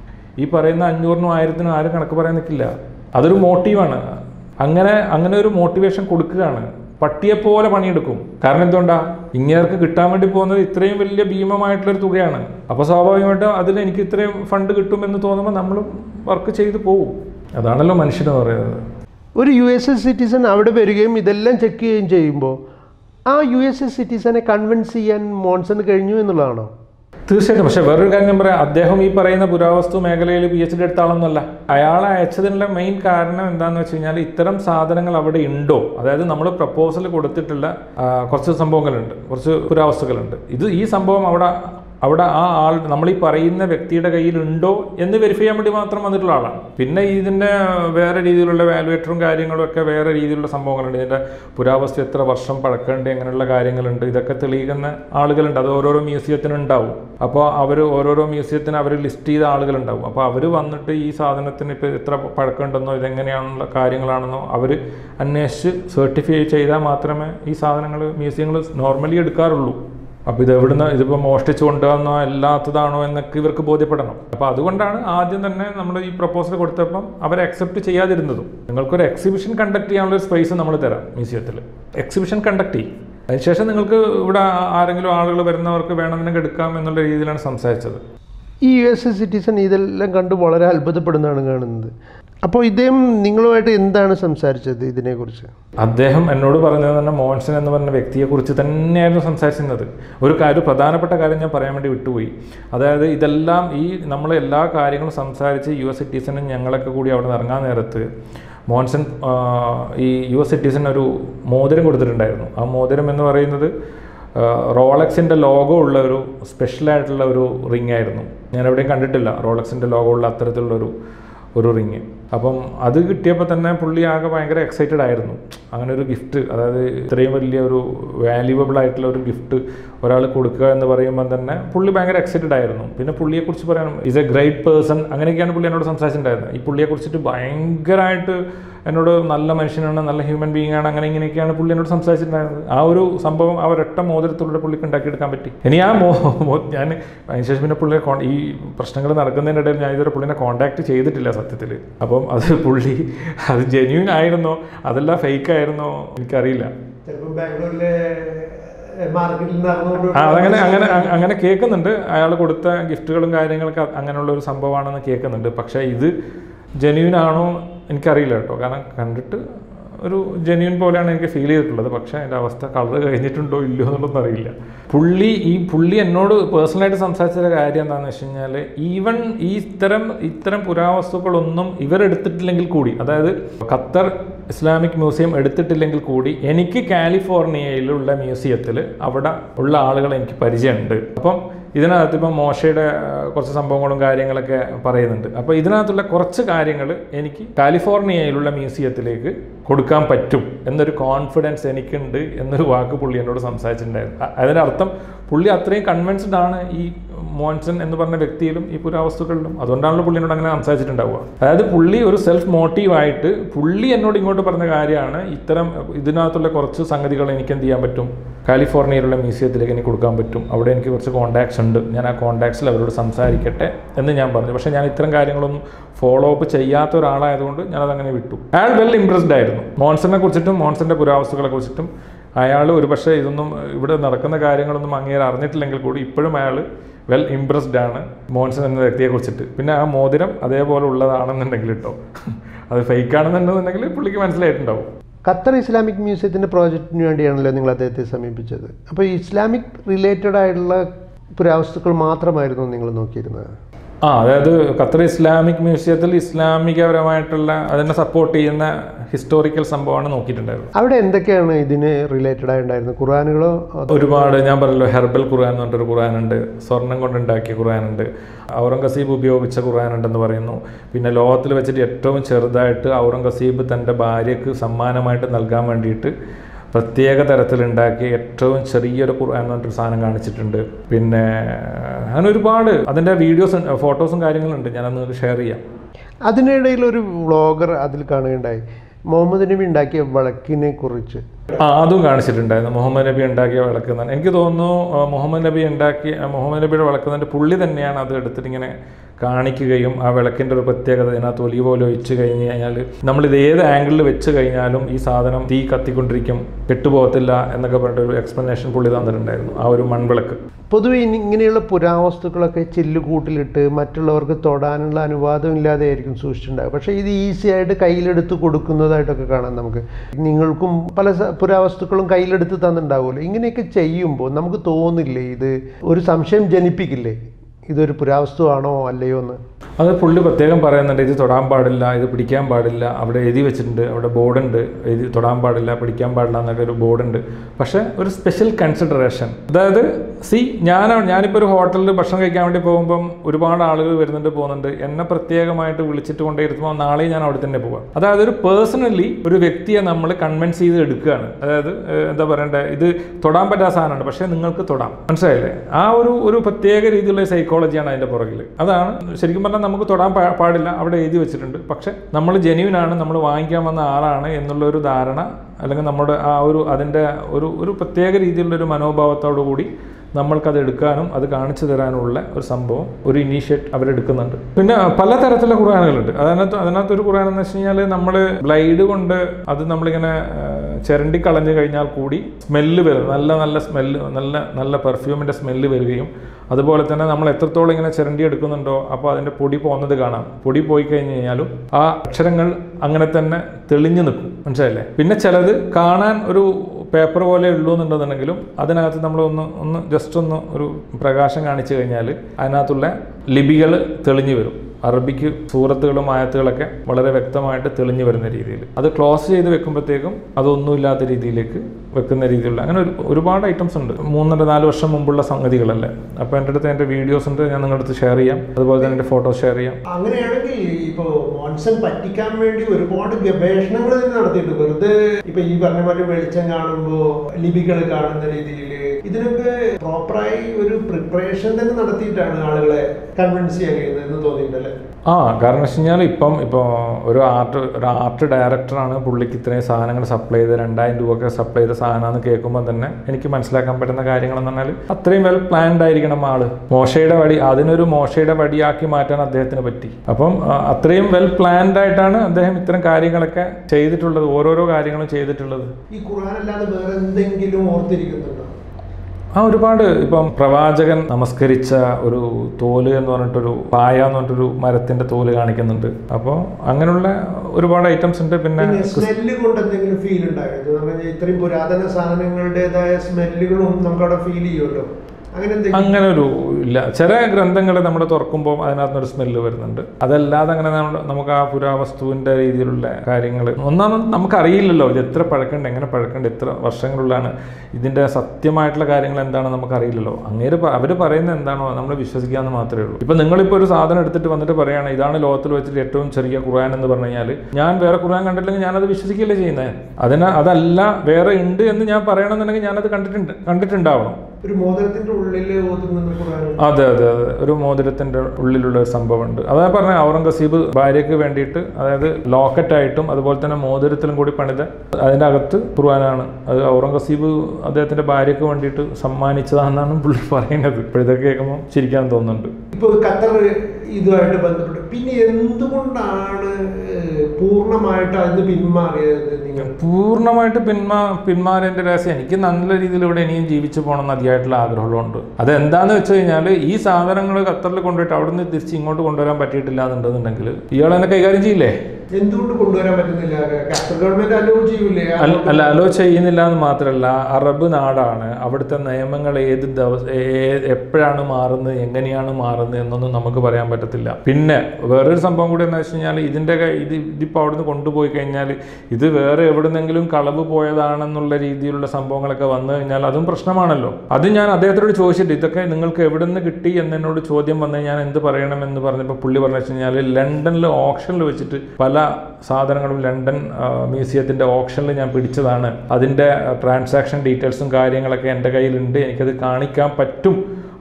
ഈ പറയുന്ന അഞ്ഞൂറിനും ആയിരത്തിനും ആരും കണക്ക് പറയാൻ നിൽക്കില്ല അതൊരു മോട്ടീവാണ് അങ്ങനെ അങ്ങനെ ഒരു മോട്ടിവേഷൻ കൊടുക്കുകയാണ് പട്ടിയെപ്പോലെ പണിയെടുക്കും കാരണം എന്തുകൊണ്ടാ ഇങ്ങേർക്ക് കിട്ടാൻ വേണ്ടി പോകുന്നത് ഇത്രയും വലിയ ഭീമമായിട്ടുള്ളൊരു തുകയാണ് അപ്പോൾ സ്വാഭാവികമായിട്ടും അതിൽ എനിക്ക് ഇത്രയും ഫണ്ട് കിട്ടുമെന്ന് തോന്നുമ്പോൾ നമ്മൾ വർക്ക് ചെയ്ത് പോകും അതാണല്ലോ മനുഷ്യനെന്ന് പറയുന്നത് ഒരു യു എസ് എസ് സിറ്റിസൺ അവിടെ വരികയും ഇതെല്ലാം ചെക്ക് ചെയ്യുകയും ചെയ്യുമ്പോൾ ആ യു എസ് എസ് സിറ്റിസനെ കൺവിൻസ് ചെയ്യാൻ മോൺസന് കഴിഞ്ഞു എന്നുള്ളതാണോ തീർച്ചയായിട്ടും പക്ഷേ വേറൊരു കാര്യം ഞാൻ പറയാം അദ്ദേഹം ഈ പറയുന്ന പുരാവസ്തു മേഖലയിൽ പി എച്ച് ഡി എടുത്ത ആളൊന്നുമല്ല അയാളെ അയച്ചതിനുള്ള മെയിൻ കാരണം എന്താണെന്ന് വെച്ച് കഴിഞ്ഞാൽ ഇത്തരം സാധനങ്ങൾ അവിടെ ഉണ്ടോ അതായത് നമ്മൾ പ്രപ്പോസൽ കൊടുത്തിട്ടുള്ള ആ, കുറച്ച് സംഭവങ്ങളുണ്ട് കുറച്ച് പുരാവസ്തുക്കളുണ്ട് ഇത് ഈ സംഭവം അവിടെ അവിടെ ആ ആൾ നമ്മൾ ഈ പറയുന്ന വ്യക്തിയുടെ കയ്യിൽ ഉണ്ടോ എന്ന് വെരിഫൈ ചെയ്യാൻ വേണ്ടി മാത്രം വന്നിട്ടുള്ള ആളാണ് പിന്നെ ഇതിൻ്റെ വേറെ രീതിയിലുള്ള വാലുവേറ്ററും കാര്യങ്ങളും ഒക്കെ വേറെ രീതിയിലുള്ള സംഭവങ്ങളുണ്ട് ഇതിൻ്റെ പുരാവസ്തു എത്ര വർഷം പഴക്കമുണ്ട് അങ്ങനെയുള്ള കാര്യങ്ങളുണ്ട് ഇതൊക്കെ തെളിയിക്കുന്ന ആളുകളുണ്ട് അത് ഓരോരോ മ്യൂസിയത്തിനും ഉണ്ടാവും അപ്പോൾ അവർ ഓരോരോ മ്യൂസിയത്തിന് അവർ ലിസ്റ്റ് ചെയ്ത ആളുകളുണ്ടാവും അപ്പോൾ അവർ വന്നിട്ട് ഈ സാധനത്തിന് ഇപ്പോൾ എത്ര പഴക്കമുണ്ടെന്നോ ഇതെങ്ങനെയാണുള്ള കാര്യങ്ങളാണെന്നോ അവർ അന്വേഷിച്ച് സർട്ടിഫൈ ചെയ്താൽ മാത്രമേ ഈ സാധനങ്ങൾ മ്യൂസിയങ്ങൾ നോർമലി എടുക്കാറുള്ളൂ അപ്പോൾ ഇത് എവിടുന്ന് ഇതിപ്പോൾ മോഷ്ടിച്ചു കൊണ്ടുവന്നോ അല്ലാത്തതാണോ എന്നൊക്കെ ഇവർക്ക് ബോധ്യപ്പെടണം അപ്പോൾ അതുകൊണ്ടാണ് ആദ്യം തന്നെ നമ്മൾ ഈ പ്രപ്പോസൽ കൊടുത്തപ്പം അവർ അക്സെപ്റ്റ് ചെയ്യാതിരുന്നതും നിങ്ങൾക്കൊരു എക്സിബിഷൻ കണ്ടക്ട് ചെയ്യാനുള്ള ഒരു സ്പേസ് നമ്മൾ തരാം മ്യൂസിയത്തിൽ എക്സിബിഷൻ കണ്ടക്ട് ചെയ്യും അതിനുശേഷം നിങ്ങൾക്ക് ഇവിടെ ആരെങ്കിലും ആളുകൾ വരുന്നവർക്ക് വേണമെന്നുണ്ടെങ്കിൽ എടുക്കാം എന്നുള്ള രീതിയിലാണ് സംസാരിച്ചത് ഈ യു എസ് എസ് സിറ്റിസൺ ഇതെല്ലാം കണ്ട് വളരെ അത്ഭുതപ്പെടുന്നതാണ് കാണുന്നത് അപ്പോൾ ഇദ്ദേഹം നിങ്ങളുമായിട്ട് എന്താണ് സംസാരിച്ചത് ഇതിനെക്കുറിച്ച് അദ്ദേഹം എന്നോട് പറഞ്ഞത് തന്നെ മോൻസൺ എന്ന് പറഞ്ഞ വ്യക്തിയെക്കുറിച്ച് തന്നെയായിരുന്നു സംസാരിച്ചിരുന്നത് ഒരു കാര്യം ഒരു പ്രധാനപ്പെട്ട കാര്യം ഞാൻ പറയാൻ വേണ്ടി വിട്ടുപോയി അതായത് ഇതെല്ലാം ഈ നമ്മൾ എല്ലാ കാര്യങ്ങളും സംസാരിച്ച് യു എസ് സിറ്റീസനും ഞങ്ങളൊക്കെ കൂടി അവിടെ നിന്ന് ഇറങ്ങാൻ നേരത്ത് മോൻസൺ ആ, ഈ യു എസ് സിറ്റീസൺ ഒരു മോതിരം കൊടുത്തിട്ടുണ്ടായിരുന്നു ആ മോതിരം എന്ന് പറയുന്നത് റോളക്സിൻ്റെ ലോഗോ ഉള്ള ഒരു സ്പെഷ്യലായിട്ടുള്ള ഒരു റിംഗ് ആയിരുന്നു ഞാൻ എവിടെയും കണ്ടിട്ടില്ല റോളക്സിൻ്റെ ലോഗോ ഉള്ള അത്തരത്തിലുള്ള ഒരു ഒരു റിങ് അപ്പം അത് കിട്ടിയപ്പോൾ തന്നെ പുള്ളി ആകെ ഭയങ്കര എക്സൈറ്റഡ് ആയിരുന്നു അങ്ങനെ ഒരു ഗിഫ്റ്റ് അതായത് ഇത്രയും വലിയ ഒരു വാല്യുവബിൾ ആയിട്ടുള്ള ഒരു ഗിഫ്റ്റ് ഒരാൾ കൊടുക്കുക എന്ന് പറയുമ്പോൾ തന്നെ പുള്ളി ഭയങ്കര എക്സൈറ്റഡ് ആയിരുന്നു പിന്നെ പുള്ളിയെക്കുറിച്ച് പറയാനും ഈസ് എ ഗ്രേറ്റ് പേഴ്സൺ അങ്ങനെയൊക്കെയാണ് പുള്ളി എന്നോട് സംസാരിച്ചിട്ടുണ്ടായിരുന്നത് ഈ പുള്ളിയെക്കുറിച്ചിട്ട് ഭയങ്കരമായിട്ട് എന്നോട് നല്ല മനുഷ്യനാണ് നല്ല ഹ്യൂമൻ ബീങ് ആണ് അങ്ങനെ ഇങ്ങനെയൊക്കെയാണ് പുള്ളി എന്നോട് സംസാരിച്ചിട്ടുണ്ടായിരുന്നത് ആ ഒരു സംഭവം ആ ഒരൊറ്റ മോതിരത്തിലൂടെ പുള്ളിക്ക് ഉണ്ടാക്കിയെടുക്കാൻ പറ്റി ഇനി ആ മോ മോ- ഞാൻ അതിനുശേഷം പിന്നെ പുള്ളിയെ കോൺ- ഈ പ്രശ്നങ്ങൾ നടക്കുന്നതിനിടയിൽ ഞാൻ ഇതുവരെ പുള്ളിനെ കോൺടാക്ട് ചെയ്തിട്ടില്ല സത്യത്തിൽ അപ്പം അത് പുള്ളി അത് ജെന്യൂൻ ആയിരുന്നോ അതല്ല ഫേക്ക് ആയിരുന്നോ എനിക്കറിയില്ല ചിലപ്പോൾ ബാംഗ്ലൂരിലെ മാർക്കറ്റിൽ നടന്നുകൊണ്ട് ആ അതങ്ങനെ അങ്ങനെ അ- അങ്ങനെ കേൾക്കുന്നുണ്ട് അയാൾ കൊടുത്ത ഗിഫ്റ്റുകളും കാര്യങ്ങളൊക്കെ അ- അങ്ങനെയുള്ള ഒരു സംഭവമാണെന്ന് കേൾക്കുന്നുണ്ട് പക്ഷേ ഇത് ജെന്യൂൻ ആണോ എനിക്കറിയില്ല കേട്ടോ കാരണം കണ്ടിട്ട് ഒരു ജെന്യൂൻ പോലെയാണ് എനിക്ക് ഫീൽ ചെയ്തിട്ടുള്ളത് പക്ഷേ അതിൻ്റെ അവസ്ഥ കളർ കഴിഞ്ഞിട്ടുണ്ടോ ഇല്ലയോ എന്നുള്ളതൊന്നും അറിയില്ല പുള്ളി ഈ പുള്ളി എന്നോട് പേഴ്സണലായിട്ട് സംസാരിച്ച കാര്യം എന്താണെന്ന് വെച്ച് കഴിഞ്ഞാൽ ഈവൻ ഈ ഇത്തരം ഇത്തരം പുരാവസ്തുക്കളൊന്നും ഇവരെടുത്തിട്ടില്ലെങ്കിൽ കൂടി അതായത് ഖത്തർ ഇസ്ലാമിക് മ്യൂസിയം എടുത്തിട്ടില്ലെങ്കിൽ കൂടി എനിക്ക് കാലിഫോർണിയയിലുള്ള മ്യൂസിയത്തിൽ അവിടെ ഉള്ള ആളുകൾ എനിക്ക് പരിചയമുണ്ട് അപ്പം ഇതിനകത്ത് ഇപ്പം മോശയുടെ ആ, കുറച്ച് സംഭവങ്ങളും കാര്യങ്ങളൊക്കെ പറയുന്നുണ്ട് അപ്പോൾ ഇതിനകത്തുള്ള കുറച്ച് കാര്യങ്ങൾ എനിക്ക് കാലിഫോർണിയയിലുള്ള മ്യൂസിയത്തിലേക്ക് കൊടുക്കാൻ പറ്റും എന്നൊരു കോൺഫിഡൻസ് എനിക്കുണ്ട് എന്നൊരു വാക്ക് പുള്ളി എന്നോട് സംസാരിച്ചിട്ടുണ്ടായിരുന്നു അ- അതിൻ്റെ അർത്ഥം പുള്ളി അത്രയും കൺവിൻസ്ഡ് ആണ് ഈ മോൻസൺ എന്ന് പറഞ്ഞ വ്യക്തിയിലും ഈ പുരാവസ്തുക്കളിലും അതുകൊണ്ടാണല്ലോ പുള്ളി എന്നോട് അങ്ങനെ സംസാരിച്ചിട്ടുണ്ടാവുക അതായത് പുള്ളി ഒരു സെൽഫ് മോട്ടീവായിട്ട് പുള്ളി എന്നോട് ഇങ്ങോട്ട് പറഞ്ഞ കാര്യമാണ് ഇത്തരം ഇതിനകത്തുള്ള കുറച്ച് സംഗതികൾ എനിക്ക് എന്ത് ചെയ്യാൻ പറ്റും കാലിഫോർണിയയിലുള്ള മ്യൂസിയത്തിലേക്ക് എനിക്ക് കൊടുക്കാൻ പറ്റും അവിടെ എനിക്ക് കുറച്ച് കോൺടാക്ട്സ് ഉണ്ട് ഞാൻ ആ കോൺടാക്ട്സിൽ അവരോട് സംസാരിക്കട്ടെ എന്ന് ഞാൻ പറഞ്ഞു പക്ഷേ ഞാൻ ഇത്തരം കാര്യങ്ങളൊന്നും ഫോളോ അപ്പ് ചെയ്യാത്ത ഒരാളായതുകൊണ്ട് ഞാനതങ്ങനെ വിട്ടു അയാൾ വെൽ ഇംപ്രസ്ഡ് ആയിരുന്നു മോൺസണിനെ കുറിച്ചിട്ടും മോൺസന്റെ പുരാവസ്തുക്കളെ കുറിച്ചിട്ടും അയാൾ ഒരുപക്ഷെ ഇതൊന്നും ഇവിടെ നടക്കുന്ന കാര്യങ്ങളൊന്നും അങ്ങേരെ അറിഞ്ഞിട്ടില്ലെങ്കിൽ കൂടി ഇപ്പോഴും അയാൾ വെൽ ഇംപ്രസ്ഡ് ആണ് മോൻസൺ എന്ന വ്യക്തിയെ കുറിച്ചിട്ട് പിന്നെ ആ മോതിരം അതേപോലെ ഉള്ളതാണെന്നുണ്ടെങ്കിൽ കേട്ടോ അത് ഫേക്ക് ആണെന്നുണ്ടെന്നുണ്ടെങ്കിൽ പുള്ളിക്ക് മനസ്സിലായിട്ടുണ്ടാവും ഖത്തർ ഇസ്ലാമിക് മ്യൂസിയത്തിൻ്റെ പ്രോജക്റ്റിന് വേണ്ടിയാണല്ലോ നിങ്ങൾ അദ്ദേഹത്തെ സമീപിച്ചത് അപ്പോൾ ഇസ്ലാമിക് റിലേറ്റഡ് ആയിട്ടുള്ള പുരാവസ്തുക്കൾ മാത്രമായിരുന്നു നിങ്ങൾ നോക്കിയിരുന്നത് ആ അതായത് ഖത്തർ ഇസ്ലാമിക് മ്യൂസിയത്തിൽ ഇസ്ലാമികപരമായിട്ടുള്ള അതിനെ സപ്പോർട്ട് ചെയ്യുന്ന ഹിസ്റ്റോറിക്കൽ സംഭവമാണ് നോക്കിയിട്ടുണ്ടായിരുന്നത് അവിടെ എന്തൊക്കെയാണ് ഇതിന് റിലേറ്റഡ് ആയിട്ടുണ്ടായിരുന്നത് ഖുറാനുകളോ അതോ ഒരുപാട് ഞാൻ പറഞ്ഞല്ലോ ഹെർബൽ ഖുർആൻ എന്ന് പറഞ്ഞൊരു ഖുർആനുണ്ട് സ്വർണം കൊണ്ടുണ്ടാക്കിയ ഖുർആനുണ്ട് ഔറംഗസീബ് ഉപയോഗിച്ച ഖുർആനുണ്ടെന്ന് പറയുന്നു പിന്നെ ലോകത്തിൽ വെച്ചിട്ട് ഏറ്റവും ചെറുതായിട്ട് ഔറംഗസീബ് തൻ്റെ ഭാര്യയ്ക്ക് സമ്മാനമായിട്ട് നൽകാൻ വേണ്ടിയിട്ട് പ്രത്യേക തരത്തിലുണ്ടാക്കിയ ഏറ്റവും ചെറിയൊരു ഖുർആൻ എന്ന് പറഞ്ഞൊരു സാധനം കാണിച്ചിട്ടുണ്ട് പിന്നെ അങ്ങനെ ഒരുപാട് അതിൻ്റെ വീഡിയോസ് ഫോട്ടോസും കാര്യങ്ങളുണ്ട് ഞാനത് നിങ്ങൾക്ക് ഷെയർ ചെയ്യാം അതിനിടയിൽ ഒരു വ്ളോഗർ അതിൽ കാണുകയുണ്ടായി മുഹമ്മദ് നബി ഉണ്ടാക്കിയ വിളക്കിനെ കുറിച്ച് ആ അതും കാണിച്ചിട്ടുണ്ടായിരുന്നു മുഹമ്മദ് നബി ഉണ്ടാക്കിയ വിളക്കുന്ന എനിക്ക് തോന്നുന്നു ആ, മുഹമ്മദ് നബി ഉണ്ടാക്കിയ ആ, മുഹമ്മദ് നബിയുടെ വിളക്കുന്നതിൻ്റെ പുള്ളി തന്നെയാണ് അത് എടുത്തിട്ട് ഇങ്ങനെ കാണിക്കുകയും ആ വിളക്കിൻ്റെ ഒരു പ്രത്യേകത ഇതിനകത്ത് ഒലിവ് പോലെ ഒഴിച്ച് കഴിഞ്ഞ് കഴിഞ്ഞാൽ നമ്മളിത് ഏത് ആംഗിളിൽ വെച്ച് കഴിഞ്ഞാലും ഈ സാധനം തീ കത്തിക്കൊണ്ടിരിക്കും കെട്ടുപോകത്തില്ല എന്നൊക്കെ പറഞ്ഞിട്ട് ഒരു എക്സ്പ്ലനേഷൻ പുള്ളി തന്നിട്ടുണ്ടായിരുന്നു ആ ഒരു മൺവിളക്ക് പൊതുവെ ഇനി ഇങ്ങനെയുള്ള പുരാവസ്തുക്കളൊക്കെ ചില്ലുകൂട്ടിലിട്ട് മറ്റുള്ളവർക്ക് തൊടാനുള്ള അനുവാദം ഇല്ലാതെ ആയിരിക്കും സൂക്ഷിച്ചിട്ടുണ്ടാകുക പക്ഷേ ഇത് ഈസി ആയിട്ട് കയ്യിലെടുത്ത് കൊടുക്കുന്നതായിട്ടൊക്കെ കാണാം നമുക്ക് നിങ്ങൾക്കും പല സ- പുരാവസ്തുക്കളും കയ്യിലെടുത്ത് തന്നിട്ടുണ്ടാവുമല്ലോ ഇങ്ങനെയൊക്കെ ചെയ്യുമ്പോൾ നമുക്ക് തോന്നില്ലേ ഇത് ഒരു സംശയം ജനിപ്പിക്കില്ലേ ഇതൊരു പുരാവസ്തുവാണോ അല്ലയോ എന്ന് അത് പുള്ളി പ്രത്യേകം പറയുന്നുണ്ട് ഇത് തൊടാൻ പാടില്ല ഇത് പിടിക്കാൻ പാടില്ല അവിടെ എഴുതി വെച്ചിട്ടുണ്ട് അവിടെ ബോർഡുണ്ട് എഴുതി തൊടാൻ പാടില്ല പിടിക്കാൻ പാടില്ല എന്നൊക്കെ ഒരു ബോർഡുണ്ട് പക്ഷേ ഒരു സ്പെഷ്യൽ കൺസിഡറേഷൻ അതായത് സി ഞാൻ ഞാനിപ്പോൾ ഒരു ഹോട്ടലിൽ ഭക്ഷണം കഴിക്കാൻ വേണ്ടി പോകുമ്പം ഒരുപാട് ആളുകൾ വരുന്നുണ്ട് പോകുന്നുണ്ട് എന്നെ പ്രത്യേകമായിട്ട് വിളിച്ചിട്ട് കൊണ്ടേയിരുത്തുമ്പോൾ നാളെ ഞാൻ അവിടെ തന്നെ പോകാം അതായത് ഒരു പേഴ്സണലി ഒരു വ്യക്തിയെ നമ്മൾ കൺവിൻസ് ചെയ്ത് എടുക്കുകയാണ് അതായത് ഏഹ്, എന്താ പറയണ്ടേ ഇത് തൊടാൻ പറ്റാത്ത സാധനമാണ് പക്ഷേ നിങ്ങൾക്ക് തൊടാം മനസ്സിലായില്ലേ ആ ഒരു ഒരു പ്രത്യേക രീതിയിലുള്ള സൈക്കോളജിയാണ് അതിൻ്റെ പുറകിൽ അതാണ് ശരിക്കും പറഞ്ഞാൽ നമുക്ക് തൊടാൻ പാ- പാടില്ല അവിടെ എഴുതി വെച്ചിട്ടുണ്ട് പക്ഷെ നമ്മൾ ജെന്യൂനാണ് നമ്മൾ വാങ്ങിക്കാൻ വന്ന ആളാണ് എന്നുള്ള ഒരു ധാരണ അല്ലെങ്കിൽ നമ്മുടെ ആ ഒരു അതിൻ്റെ ഒരു ഒരു പ്രത്യേക രീതിയിലുള്ള ഒരു മനോഭാവത്തോടു കൂടി നമ്മൾക്കത് എടുക്കാനും അത് കാണിച്ചു തരാനുമുള്ള ഒരു സംഭവം ഒരു ഇനീഷ്യേറ്റ് അവരെടുക്കുന്നുണ്ട് പിന്നെ പലതരത്തിലുള്ള ഖുറാനുകളുണ്ട് അതിനകത്ത് അതിനകത്ത് ഒരു ഖുറാൻ എന്ന് വെച്ച് കഴിഞ്ഞാൽ നമ്മൾ ബ്ലൈഡ് കൊണ്ട് അത് നമ്മളിങ്ങനെ ആ, ചിരണ്ടി കളഞ്ഞു കഴിഞ്ഞാൽ കൂടി സ്മെല്ല് വരും നല്ല നല്ല സ്മെല്ല് നല്ല നല്ല പെർഫ്യൂമിൻ്റെ സ്മെല്ല് വരികയും അതുപോലെ തന്നെ നമ്മൾ എത്രത്തോളം ഇങ്ങനെ ചിരണ്ടി എടുക്കുന്നുണ്ടോ അപ്പോൾ അതിൻ്റെ പൊടി പോകുന്നത് കാണാം പൊടി പോയി കഴിഞ്ഞ് കഴിഞ്ഞാലും ആ അക്ഷരങ്ങൾ അങ്ങനെ തന്നെ തെളിഞ്ഞു നിൽക്കും മനസ്സിലായില്ലേ പിന്നെ ചിലത് കാണാൻ ഒരു പേപ്പർ പോലെ ഉള്ളൂ എന്നുണ്ടെന്നുണ്ടെങ്കിലും അതിനകത്ത് നമ്മൾ ഒന്ന് ഒന്ന് ജസ്റ്റ് ഒന്ന് ഒരു പ്രകാശം കാണിച്ചു കഴിഞ്ഞാൽ അതിനകത്തുള്ള ലിപികൾ തെളിഞ്ഞു വരും അറബിക്ക് സൂറത്തുകളും ആയത്തുകളൊക്കെ വളരെ വ്യക്തമായിട്ട് തെളിഞ്ഞു വരുന്ന രീതിയിൽ അത് ക്ലോസ് ചെയ്ത് വെക്കുമ്പോഴത്തേക്കും അതൊന്നുമില്ലാത്ത രീതിയിലേക്ക് വെക്കുന്ന രീതിയിലുള്ള അങ്ങനെ ഒരു ഒരുപാട് ഐറ്റംസ് ഉണ്ട് മൂന്നര നാല് വർഷം മുമ്പുള്ള സംഗതികളല്ലേ അപ്പോൾ എൻ്റെ അടുത്ത് എൻ്റെ വീഡിയോസ് ഉണ്ട് ഞാൻ നിങ്ങളുടെ അടുത്ത് ഷെയർ ചെയ്യാം അതുപോലെ തന്നെ എൻ്റെ ഫോട്ടോസ് ഷെയർ ചെയ്യാം അങ്ങനെയാണെങ്കിൽ ഇപ്പോ മോൺസൺ പറ്റിക്കാൻ വേണ്ടി ഒരുപാട് ഗവേഷണങ്ങൾ തന്നെ നടത്തിയിട്ടുണ്ട് വെറുതെ ഇപ്പൊ ഈ പറഞ്ഞ പോലെ വെളിച്ചം കാണുമ്പോൾ ലിപികൾ കാണുന്ന രീതിയിൽ ഇതിനൊക്കെ പ്രോപ്പറായി ഒരു പ്രിപ്പറേഷൻ തന്നെ നടത്തിയിട്ടാണ് ആളുകളെ കൺവിൻസ് ചെയ്യാൻ കഴിയുന്നത് എന്ന് തോന്നിയിട്ടുണ്ടല്ലേ ആ കാരണം വെച്ച് കഴിഞ്ഞാൽ ഇപ്പം ഇപ്പോൾ ഒരു ആർട്ട് ഒരു ആർട്ട് ഡയറക്ടറാണ് പുള്ളിക്ക് ഇത്രയും സാധനങ്ങൾ സപ്ലൈ ചെയ്ത് രണ്ടായിരം രൂപയൊക്കെ സപ്ലൈ ചെയ്ത സാധനമാണെന്ന് കേൾക്കുമ്പോൾ തന്നെ എനിക്ക് മനസ്സിലാക്കാൻ പറ്റുന്ന കാര്യങ്ങളെന്ന് പറഞ്ഞാൽ അത്രയും വെൽ പ്ലാൻഡ് ആയിരിക്കണം ആള് മോശയുടെ വടി അതിനൊരു മോശയുടെ വടിയാക്കി മാറ്റാൻ അദ്ദേഹത്തിന് പറ്റി അപ്പം ആ, അത്രയും വെൽ പ്ലാൻഡ് ആയിട്ടാണ് അദ്ദേഹം ഇത്തരം കാര്യങ്ങളൊക്കെ ചെയ്തിട്ടുള്ളത് ഓരോരോ കാര്യങ്ങളും ചെയ്തിട്ടുള്ളത് ഈ ഖുർആൻ അല്ലാതെ വേറെ എന്തെങ്കിലും ഓർത്തിരിക്കുന്നുണ്ടോ ആ ഒരുപാട് ഇപ്പം പ്രവാചകൻ നമസ്കരിച്ച ഒരു തോല് എന്ന് പറഞ്ഞിട്ടൊരു പായ എന്ന് പറഞ്ഞിട്ടൊരു മരത്തിന്റെ തോല് കാണിക്കുന്നുണ്ട് അപ്പോൾ അങ്ങനെയുള്ള ഒരുപാട് ഐറ്റംസ് ഉണ്ട് പിന്നെ പിന്നെ സ്മെല്ല് കൊണ്ട് എന്തെങ്കിലും ഫീൽ ഉണ്ടായിരുന്നു നമ്മൾ ഇത്രയും പുരാതന സാധനങ്ങളുടേതായ സ്മെല്ലുകളും നമുക്ക് അവിടെ ഫീൽ ചെയ്യുമല്ലോ അങ്ങനെ എന്തെങ്കിലും അങ്ങനെ ഒരു ഇല്ല ചില ഗ്രന്ഥങ്ങൾ നമ്മൾ തുറക്കുമ്പോൾ അതിനകത്തുനിന്നൊരു സ്മെല്ല് വരുന്നുണ്ട് അതല്ലാതെ അങ്ങനെ നമ്മൾ നമുക്ക് ആ പുരാവസ്തുവിൻ്റെ രീതിയിലുള്ള കാര്യങ്ങൾ ഒന്നാമത് നമുക്കറിയില്ലല്ലോ ഇത് എത്ര പഴക്കണ്ട് എങ്ങനെ പഴക്കണ്ട് എത്ര വർഷങ്ങളുള്ളതാണ് ഇതിൻ്റെ സത്യമായിട്ടുള്ള കാര്യങ്ങൾ എന്താണെന്ന് നമുക്കറിയില്ലല്ലോ അങ്ങേര് അവർ പറയുന്നത് എന്താണോ നമ്മൾ വിശ്വസിക്കാമെന്ന് മാത്രമേ ഉള്ളൂ ഇപ്പം നിങ്ങളിപ്പോൾ ഒരു സാധനം എടുത്തിട്ട് വന്നിട്ട് പറയുകയാണ് ഇതാണ് ലോകത്തിൽ വെച്ചിട്ട് ഏറ്റവും ചെറിയ ഖുർആൻ എന്ന് പറഞ്ഞു കഴിഞ്ഞാൽ ഞാൻ വേറെ ഖുർആൻ കണ്ടില്ലെങ്കിൽ ഞാനത് വിശ്വസിക്കില്ലേ ചെയ്യുന്നത് അതിന് അതല്ല വേറെ ഉണ്ട് എന്ന് ഞാൻ പറയണമെന്നുണ്ടെങ്കിൽ ഞാനത് കണ്ടിട്ടുണ്ട് കണ്ടിട്ടുണ്ടാവണം ഒരു മോതിരത്തിന്റെ ഉള്ളിൽ ഒതുങ്ങുന്ന ഖുർആൻ അതെ അതെ അതെ ഒരു മോതിരത്തിന്റെ ഉള്ളിലുള്ള ഒരു സംഭവമുണ്ട് അതാ പറഞ്ഞ ഔറംഗസീബ് ഭാര്യയ്ക്ക് വേണ്ടിയിട്ട് അതായത് ലോക്കറ്റായിട്ടും അതുപോലെ തന്നെ മോതിരത്തിലും കൂടി പണിത അതിൻ്റെ അകത്ത് ഖുർആനാണ് അത് ഔറംഗസീബ് അദ്ദേഹത്തിന്റെ ഭാര്യയ്ക്ക് വേണ്ടിയിട്ട് സമ്മാനിച്ചതാണെന്നാണ് പുള്ളി പറയുന്നത് ഇപ്പോഴതൊക്കെ കേൾക്കുമ്പോൾ ചിരിക്കാൻ തോന്നുന്നുണ്ട് ഇപ്പൊ ഖത്തർ ഇതുമായിട്ട് ബന്ധപ്പെട്ട് പിന്നെ എന്തുകൊണ്ടാണ് ഏഹ്, പൂർണ്ണമായിട്ട് അതിന് പിന്മാറിയത് നിങ്ങൾ പൂർണ്ണമായിട്ട് പിന്മാ പിന്മാറിയതിൻ്റെ രഹസ്യം എനിക്ക് നല്ല രീതിയിൽ ഇവിടെ ഇനിയും ജീവിച്ചു പോകണം എന്ന് അതിയായിട്ടുള്ള ആഗ്രഹമുണ്ട് അതെന്താന്ന് വെച്ച് കഴിഞ്ഞാൽ ഈ സാധനങ്ങൾ ഖത്തറിൽ കൊണ്ടുപോയിട്ട് അവിടെ നിന്ന് തിരിച്ച് ഇങ്ങോട്ട് കൊണ്ടുവരാൻ പറ്റിയിട്ടില്ല എന്നുണ്ടെന്നുണ്ടെങ്കിൽ ഇയാൾ എന്നെ കൈകാര്യം ചെയ്യില്ലേ എന്തുകൊണ്ട് കൊണ്ടുവരാൻ പറ്റുന്നില്ല ഖത്തർ ഗവൺമെന്റ് അലോ ചെയ്യൂലേ അല്ല അല്ല അലോ ചെയ്യുന്നില്ല എന്ന് മാത്രമല്ല അറബ് നാടാണ് അവിടുത്തെ നിയമങ്ങൾ ഏത് ദിവസം എപ്പോഴാണ് മാറുന്നത് എങ്ങനെയാണ് മാറുന്നത് എന്നൊന്നും നമുക്ക് പറയാൻ പറ്റത്തില്ല പിന്നെ വേറൊരു സംഭവം കൂടി എന്ന് വെച്ച് കഴിഞ്ഞാൽ ഇതിൻ്റെ ക- ഇത് ഇതിപ്പോൾ അവിടുന്ന് കൊണ്ടുപോയി കഴിഞ്ഞാൽ ഇത് വേറെ എവിടുന്നെങ്കിലും കളവ് പോയതാണെന്നുള്ള രീതിയിലുള്ള സംഭവങ്ങളൊക്കെ വന്നു കഴിഞ്ഞാൽ അതും പ്രശ്നമാണല്ലോ അത് ഞാൻ അദ്ദേഹത്തോട് ചോദിച്ചിട്ട് ഇതൊക്കെ നിങ്ങൾക്ക് എവിടെ നിന്ന് കിട്ടി എന്നോട് ചോദ്യം വന്ന് ഞാൻ എന്ത് പറയണമെന്ന് പറഞ്ഞപ്പോൾ പുള്ളി പറഞ്ഞു വെച്ച് കഴിഞ്ഞാൽ ലണ്ടനിൽ ഓപ്ഷനിൽ വെച്ചിട്ട് പല സാധനങ്ങളും ലണ്ടൻ ആ, മ്യൂസിയത്തിൻ്റെ ഓപ്ഷനിൽ ഞാൻ പിടിച്ചതാണ് അതിൻ്റെ ട്രാൻസാക്ഷൻ ഡീറ്റെയിൽസും കാര്യങ്ങളൊക്കെ എൻ്റെ കയ്യിലുണ്ട് എനിക്കത് കാണിക്കാൻ പറ്റും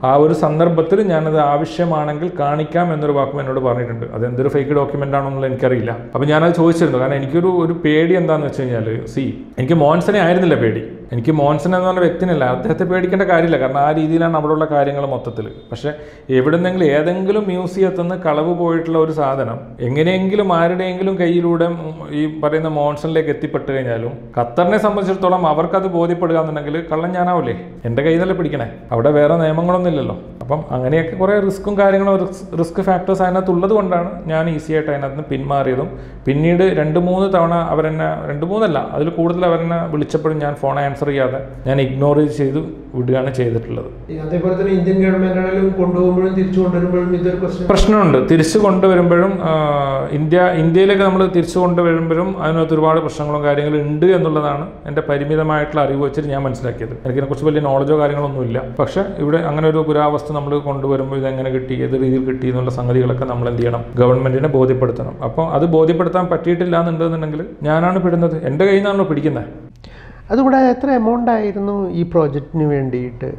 ആ ഒരു സന്ദർഭത്തിൽ ഞാനത് ആവശ്യമാണെങ്കിൽ കാണിക്കാം എന്നൊരു വാക്കും എന്നോട് പറഞ്ഞിട്ടുണ്ട് അത് എന്തൊരു ഫേക്ക് ഡോക്യുമെൻ്റ് ആണോ എന്നുള്ളത് എനിക്കറിയില്ല അപ്പോൾ ഞാനത് ചോദിച്ചിരുന്നു കാരണം എനിക്കൊരു ഒരു പേടി എന്താണെന്ന് വെച്ച് കഴിഞ്ഞാൽ സി എനിക്ക് മോൻസനെ ആയിരുന്നില്ല പേടി എനിക്ക് മോൻസൺ എന്ന് പറഞ്ഞ വ്യക്തിനല്ല അദ്ദേഹത്തെ പേടിക്കേണ്ട കാര്യമില്ല കാരണം ആ രീതിയിലാണ് അവിടെയുള്ള കാര്യങ്ങൾ മൊത്തത്തിൽ പക്ഷേ എവിടുന്നെങ്കിലും ഏതെങ്കിലും മ്യൂസിയത്തിൽ നിന്ന് കളവ് പോയിട്ടുള്ള ഒരു സാധനം എങ്ങനെയെങ്കിലും ആരുടെയെങ്കിലും കയ്യിലൂടെ ഈ പറയുന്ന മോൺസണിലേക്ക് എത്തിപ്പെട്ട് കഴിഞ്ഞാലും ഖത്തറിനെ സംബന്ധിച്ചിടത്തോളം അവർക്കത് ബോധ്യപ്പെടുക എന്നുണ്ടെങ്കിൽ കള്ളൻ ഞാനാവില്ലേ എൻ്റെ കയ്യിൽ നിന്നല്ലേ പിടിക്കണേ അവിടെ വേറെ നിയമങ്ങളൊന്നും ഇല്ലല്ലോ അപ്പം അങ്ങനെയൊക്കെ കുറേ റിസ്ക്കും കാര്യങ്ങളും റിസ്ക് ഫാക്ടേഴ്സ് അതിനകത്ത് ഉള്ളത് കൊണ്ടാണ് ഞാൻ ഈസി ആയിട്ട് അതിനകത്ത് നിന്ന് പിന്മാറിയതും പിന്നീട് രണ്ട് മൂന്ന് തവണ അവരെന്നെ രണ്ട് മൂന്നല്ല അതിൽ കൂടുതൽ അവരെന്നെ വിളിച്ചപ്പോഴും ഞാൻ ഫോൺ ആൻസർ ചെയ്യാതെ ഞാൻ ഇഗ്നോർ ചെയ്ത് വിടുകയാണ് ചെയ്തിട്ടുള്ളത് അതേപോലെ തന്നെ ഇന്ത്യൻ ഗവൺമെന്റ് ആണെങ്കിലും കൊണ്ടുപോകുമ്പോഴും തിരിച്ചു കൊണ്ടുവരുമ്പോഴും ഇതൊരു പ്രശ്നം പ്രശ്നമുണ്ട് തിരിച്ചു കൊണ്ടുവരുമ്പോഴും ആ, ഇന്ത്യ ഇന്ത്യയിലേക്ക് നമ്മൾ തിരിച്ചു കൊണ്ടുവരുമ്പോഴും അതിനകത്ത് ഒരുപാട് പ്രശ്നങ്ങളും കാര്യങ്ങളും ഉണ്ട് എന്നുള്ളതാണ് എൻ്റെ പരിമിതമായിട്ടുള്ള അറിവ് വെച്ചിട്ട് ഞാൻ മനസ്സിലാക്കിയത് എനിക്കിതിനെക്കുറിച്ച് വലിയ നോളജോ കാര്യങ്ങളൊന്നുമില്ല പക്ഷേ ഇവിടെ അങ്ങനെ ഒരു പുരാവസ്തു നമ്മൾ കൊണ്ടുവരുമ്പോൾ ഇത് എങ്ങനെ കിട്ടി ഏത് രീതിയിൽ കിട്ടി എന്നുള്ള സംഗതികളൊക്കെ നമ്മൾ എന്ത് ചെയ്യണം ഗവൺമെൻറ്റിനെ ബോധ്യപ്പെടുത്തണം അപ്പോൾ അത് ബോധ്യപ്പെടുത്താൻ പറ്റിയിട്ടില്ല എന്നുണ്ടെന്നുണ്ടെങ്കിൽ ഞാനാണ് പിടുന്നത് എൻ്റെ കയ്യിൽ നിന്നാണല്ലോ പിടിക്കുന്നത് അതുകൂടെ എത്ര എമൗണ്ട് ആയിരുന്നു ഈ പ്രോജക്റ്റിന് വേണ്ടിയിട്ട്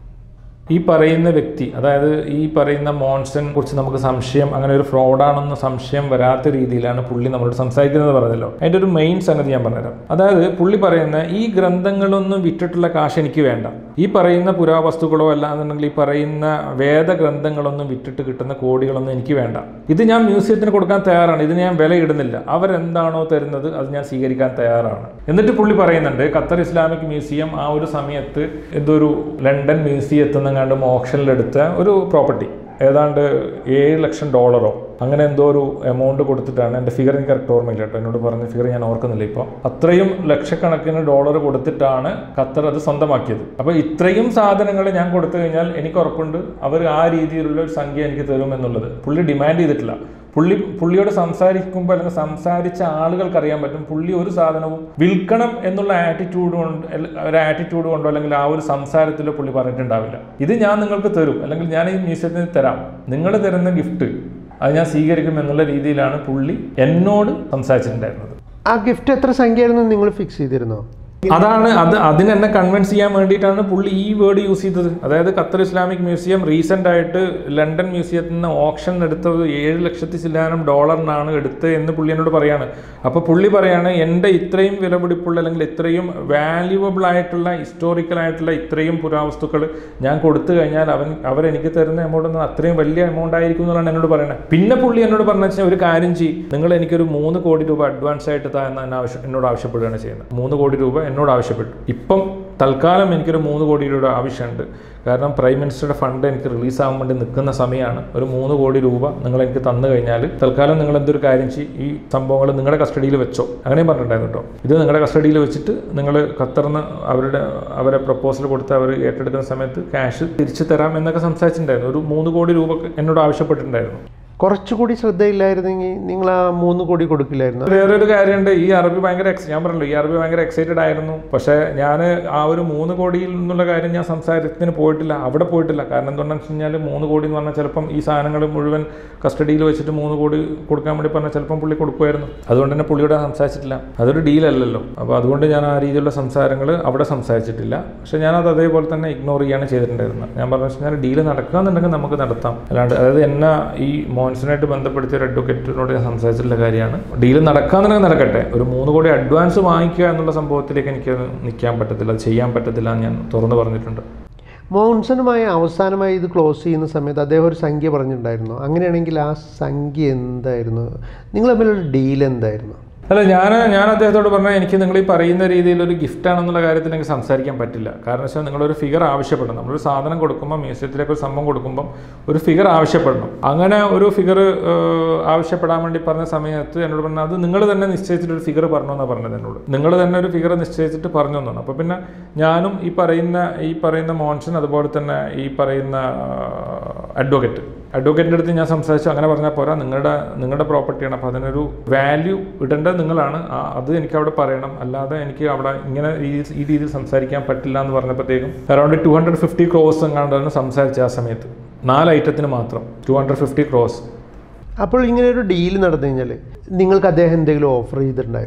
ഈ പറയുന്ന വ്യക്തി അതായത് ഈ പറയുന്ന മോൺസനെ കുറിച്ച് നമുക്ക് സംശയം അങ്ങനെ ഒരു ഫ്രോഡാണെന്ന് സംശയം വരാത്ത രീതിയിലാണ് പുള്ളി നമ്മളോട് സംസാരിക്കുന്നത് പറഞ്ഞല്ലോ അതിൻ്റെ ഒരു മെയിൻ സംഗതി ഞാൻ പറഞ്ഞുതരാം അതായത് പുള്ളി പറയുന്ന ഈ ഗ്രന്ഥങ്ങളൊന്നും വിറ്റിട്ടുള്ള കാശ് എനിക്ക് വേണ്ട ഈ പറയുന്ന പുരാവസ്തുക്കളോ അല്ലാന്നുണ്ടെങ്കിൽ ഈ പറയുന്ന വേദഗ്രന്ഥങ്ങളൊന്നും വിറ്റിട്ട് കിട്ടുന്ന കോടികളൊന്നും എനിക്ക് വേണ്ട ഇത് ഞാൻ മ്യൂസിയത്തിന് കൊടുക്കാൻ തയ്യാറാണ് ഇത് ഞാൻ വില ഇടുന്നില്ല അവരെന്താണോ തരുന്നത് അത് ഞാൻ സ്വീകരിക്കാൻ തയ്യാറാണ് എന്നിട്ട് പുള്ളി പറയുന്നുണ്ട് ഖത്തർ ഇസ്ലാമിക് മ്യൂസിയം ആ ഒരു സമയത്ത് എന്തൊരു ലണ്ടൻ മ്യൂസിയത്തിൽ നിന്നെങ്ങാണ്ടും ഓപ്ഷനിലെടുത്ത ഒരു പ്രോപ്പർട്ടി ഏതാണ്ട് ഏഴ് ലക്ഷം ഡോളറോ അങ്ങനെ എന്തോ ഒരു എമൗണ്ട് കൊടുത്തിട്ടാണ് എൻ്റെ ഫിഗർ എനിക്ക് കറക്റ്റ് ഓർമ്മയില്ല കേട്ടോ എന്നോട് പറഞ്ഞ ഫിഗർ ഞാൻ ഓർക്കുന്നില്ല ഇപ്പോൾ അത്രയും ലക്ഷക്കണക്കിന് ഡോളർ കൊടുത്തിട്ടാണ് ഖത്തർ അത് സ്വന്തമാക്കിയത് അപ്പോൾ ഇത്രയും സാധനങ്ങൾ ഞാൻ കൊടുത്തു കഴിഞ്ഞാൽ എനിക്ക് ഉറപ്പുണ്ട് അവർ ആ രീതിയിലുള്ള ഒരു സംഖ്യ എനിക്ക് തരും എന്നുള്ളത് പുള്ളി ഡിമാൻഡ് ചെയ്തിട്ടില്ല പുള്ളി പുള്ളിയോട് സംസാരിക്കുമ്പോൾ അല്ലെങ്കിൽ സംസാരിച്ച ആളുകൾക്ക് അറിയാൻ പറ്റും പുള്ളി ഒരു സാധനവും വിൽക്കണം എന്നുള്ള ആറ്റിറ്റ്യൂഡ് കൊണ്ട് അല്ല- ഒരു ആറ്റിറ്റ്യൂഡ് കൊണ്ടോ അല്ലെങ്കിൽ ആ ഒരു സംസാരത്തിലോ പുള്ളി പറഞ്ഞിട്ടുണ്ടാവില്ല ഇത് ഞാൻ നിങ്ങൾക്ക് തരും അല്ലെങ്കിൽ ഞാൻ ഈ മ്യൂസിയത്തിന് തരാം നിങ്ങൾ തരുന്ന ഗിഫ്റ്റ് അത് ഞാൻ സ്വീകരിക്കും എന്നുള്ള രീതിയിലാണ് പുള്ളി എന്നോട് സംസാരിച്ചിട്ടുണ്ടായിരുന്നത് ആ ഗിഫ്റ്റ് എത്ര സംഖ്യയായിരുന്നു നിങ്ങൾ ഫിക്സ് ചെയ്തിരുന്നോ അതാണ് അത് അതിനെ എന്നെ കൺവിൻസ് ചെയ്യാൻ വേണ്ടിയിട്ടാണ് പുള്ളി ഈ വേർഡ് യൂസ് ചെയ്തത് അതായത് ഖത്തർ ഇസ്ലാമിക് മ്യൂസിയം റീസെൻ്റ് ആയിട്ട് ലണ്ടൻ മ്യൂസിയത്തിൽ നിന്ന് ഓപ്ഷൻ എടുത്തത് ഏഴ് ലക്ഷത്തി ചില്ലാനം ഡോളറിനാണ് എടുത്തത് എന്ന് പുള്ളി എന്നോട് പറയാണ് അപ്പോൾ പുള്ളി പറയാണ് എൻ്റെ ഇത്രയും വിലപിടിപ്പുള്ള അല്ലെങ്കിൽ ഇത്രയും വാല്യുവബിൾ ആയിട്ടുള്ള ഹിസ്റ്റോറിക്കൽ ആയിട്ടുള്ള ഇത്രയും പുരാവസ്തുക്കൾ ഞാൻ കൊടുത്തു കഴിഞ്ഞാൽ അവൻ അവരെനിക്ക് തരുന്ന എമൗണ്ട് എന്ന് അത്രയും വലിയ എമൗണ്ട് ആയിരിക്കും എന്നുള്ളതാണ് എന്നോട് പറയുന്നത് പിന്നെ പുള്ളി എന്നോട് പറഞ്ഞു വെച്ചാൽ ഒരു കാര്യം ചെയ്യും നിങ്ങൾ എനിക്കൊരു മൂന്ന് കോടി രൂപ അഡ്വാൻസ് ആയിട്ട് താ എന്ന് എന്നെ ആവശ്യം എന്നോട് ആവശ്യപ്പെടുകയാണ് ചെയ്യുന്നത് മൂന്ന് കോടി രൂപ എന്നോട് ആവശ്യപ്പെട്ടു ഇപ്പം തൽക്കാലം എനിക്കൊരു മൂന്ന് കോടി രൂപയുടെ ആവശ്യമുണ്ട് കാരണം പ്രൈം മിനിസ്റ്ററുടെ ഫണ്ട് എനിക്ക് റിലീസ് ആവാൻ വേണ്ടി നിൽക്കുന്ന സമയമാണ് ഒരു മൂന്ന് കോടി രൂപ നിങ്ങൾ എനിക്ക് തന്നു കഴിഞ്ഞാൽ തൽക്കാലം നിങ്ങൾ എന്തൊരു കാര്യം ചെയ്യും ഈ സംഭവങ്ങൾ നിങ്ങളുടെ കസ്റ്റഡിയിൽ വെച്ചോ അങ്ങനെയും പറഞ്ഞിട്ടുണ്ടായിരുന്നു കേട്ടോ ഇത് നിങ്ങളുടെ കസ്റ്റഡിയിൽ വെച്ചിട്ട് നിങ്ങൾ ഖത്തറിന് അവരുടെ അവരെ പ്രപ്പോസൽ കൊടുത്ത് അവർ ഏറ്റെടുക്കുന്ന സമയത്ത് ക്യാഷ് തിരിച്ചു തരാം എന്നൊക്കെ സംസാരിച്ചിട്ടുണ്ടായിരുന്നു ഒരു മൂന്ന് കോടി രൂപ എന്നോട് ആവശ്യപ്പെട്ടിട്ടുണ്ടായിരുന്നു കുറച്ചുകൂടി ശ്രദ്ധയില്ലായിരുന്നെങ്കിൽ നിങ്ങൾ ആ മൂന്ന് കോടി കൊടുക്കില്ലായിരുന്നു വേറൊരു കാര്യമുണ്ട് ഈ അറബി ഭയങ്കര ex- ഞാൻ പറഞ്ഞല്ലോ ഈ അറബി ഭയങ്കര എക്സൈറ്റഡ് ആയിരുന്നു പക്ഷേ ഞാൻ ആ ഒരു മൂന്ന് കോടിയിൽ നിന്നുള്ള കാര്യം ഞാൻ സംസാരത്തിന് പോയിട്ടില്ല അവിടെ പോയിട്ടില്ല കാരണം എന്താണെന്ന് വെച്ച് കഴിഞ്ഞാൽ മൂന്ന് കോടി എന്ന് പറഞ്ഞാൽ ചിലപ്പം ഈ സാധനങ്ങൾ മുഴുവൻ കസ്റ്റഡിയിൽ വെച്ചിട്ട് മൂന്ന് കോടി കൊടുക്കാൻ വേണ്ടി പറഞ്ഞാൽ ചിലപ്പം പുള്ളി കൊടുക്കുമായിരുന്നു അതുകൊണ്ട് തന്നെ പുള്ളിയോട് സംസാരിച്ചിട്ടില്ല അതൊരു ഡീലല്ലല്ലോ അപ്പോൾ അതുകൊണ്ട് ഞാൻ ആ രീതിയിലുള്ള സംസാരങ്ങൾ അവിടെ സംസാരിച്ചിട്ടില്ല പക്ഷേ ഞാനത് അതേപോലെ തന്നെ ഇഗ്നോർ ചെയ്യാണ് ചെയ്തിട്ടുണ്ടായിരുന്നത് ഞാൻ പറഞ്ഞു വെച്ചാൽ ഡീല് നടക്കുകയെന്നുണ്ടെങ്കിൽ നമുക്ക് നടത്താം അല്ലാണ്ട് അതായത് എന്നെ ഈ മോൻസനായിട്ട് ബന്ധപ്പെടുത്തിയ ഒരു അഡ്വക്കേറ്റിനോട് ഞാൻ സംസാരിച്ചിട്ടുള്ള കാര്യമാണ് ഡീല് നടക്കാന്നുണ്ടെങ്കിൽ നടക്കട്ടെ ഒരു മൂന്ന് കോടി അഡ്വാൻസ് വാങ്ങിക്കുക എന്നുള്ള സംഭവത്തിലേക്ക് എനിക്ക് നിൽക്കാൻ പറ്റത്തില്ല അത് ചെയ്യാൻ പറ്റത്തില്ല എന്ന് ഞാൻ തുറന്നു പറഞ്ഞിട്ടുണ്ട് മോൺസണുമായി അവസാനമായി ഇത് ക്ലോസ് ചെയ്യുന്ന സമയത്ത് അദ്ദേഹം ഒരു സംഖ്യ പറഞ്ഞിട്ടുണ്ടായിരുന്നു അങ്ങനെയാണെങ്കിൽ ആ സംഖ്യ എന്തായിരുന്നു നിങ്ങൾ തമ്മിലുള്ള ഡീൽ എന്തായിരുന്നു അല്ല ഞാൻ ഞാൻ അദ്ദേഹത്തോട് പറഞ്ഞാൽ എനിക്ക് നിങ്ങൾ ഈ പറയുന്ന രീതിയിൽ ഒരു ഗിഫ്റ്റ് ആണെന്നുള്ള കാര്യത്തിൽ എനിക്ക് സംസാരിക്കാൻ പറ്റില്ല കാരണം വെച്ചാൽ നിങ്ങളൊരു ഫിഗർ ആവശ്യപ്പെടണം നമ്മളൊരു സാധനം കൊടുക്കുമ്പോൾ മ്യൂസിയത്തിലേക്ക് ഒരു സംഭവം കൊടുക്കുമ്പം ഒരു ഫിഗർ ആവശ്യപ്പെടണം അങ്ങനെ ഒരു ഫിഗർ ആവശ്യപ്പെടാൻ വേണ്ടി പറഞ്ഞ സമയത്ത് എന്നോട് പറഞ്ഞാൽ അത് നിങ്ങൾ തന്നെ നിശ്ചയിച്ചിട്ട് ഒരു ഫിഗർ പറഞ്ഞു എന്നാണ് പറഞ്ഞത് എന്നോട് നിങ്ങൾ തന്നെ ഒരു ഫിഗർ നിശ്ചയിച്ചിട്ട് പറഞ്ഞു എന്നാണ് അപ്പോൾ പിന്നെ ഞാനും ഈ പറയുന്ന ഈ പറയുന്ന മോൺസൺ അതുപോലെ തന്നെ ഈ പറയുന്ന അഡ്വക്കേറ്റ് അഡ്വക്കേറ്റിൻ്റെ അടുത്ത് ഞാൻ സംസാരിച്ചു അങ്ങനെ പറഞ്ഞാൽ പോരാ നിങ്ങളുടെ നിങ്ങളുടെ പ്രോപ്പർട്ടിയാണ് അപ്പോൾ അതിനൊരു വാല്യൂ ഇടേണ്ടത് നിങ്ങളാണ് ആ അത് എനിക്ക് അവിടെ പറയണം അല്ലാതെ എനിക്ക് അവിടെ ഇങ്ങനെ ഈ ഈ രീതിയിൽ സംസാരിക്കാൻ പറ്റില്ല എന്ന് പറഞ്ഞപ്പോഴത്തേക്കും around two hundred fifty crores എങ്ങാണ്ടാണ് സംസാരിച്ച ആ സമയത്ത് നാല് ഐറ്റത്തിന് മാത്രം ടു ഹൺഡ്രഡ് ഫിഫ്റ്റി ക്രോസ് അപ്പോൾ ഇങ്ങനെ ഒരു ഡീൽ നടന്നു കഴിഞ്ഞാൽ നിങ്ങൾക്ക് അദ്ദേഹം എന്തെങ്കിലും ഓഫർ ചെയ്തിട്ടുണ്ടായിരുന്നോ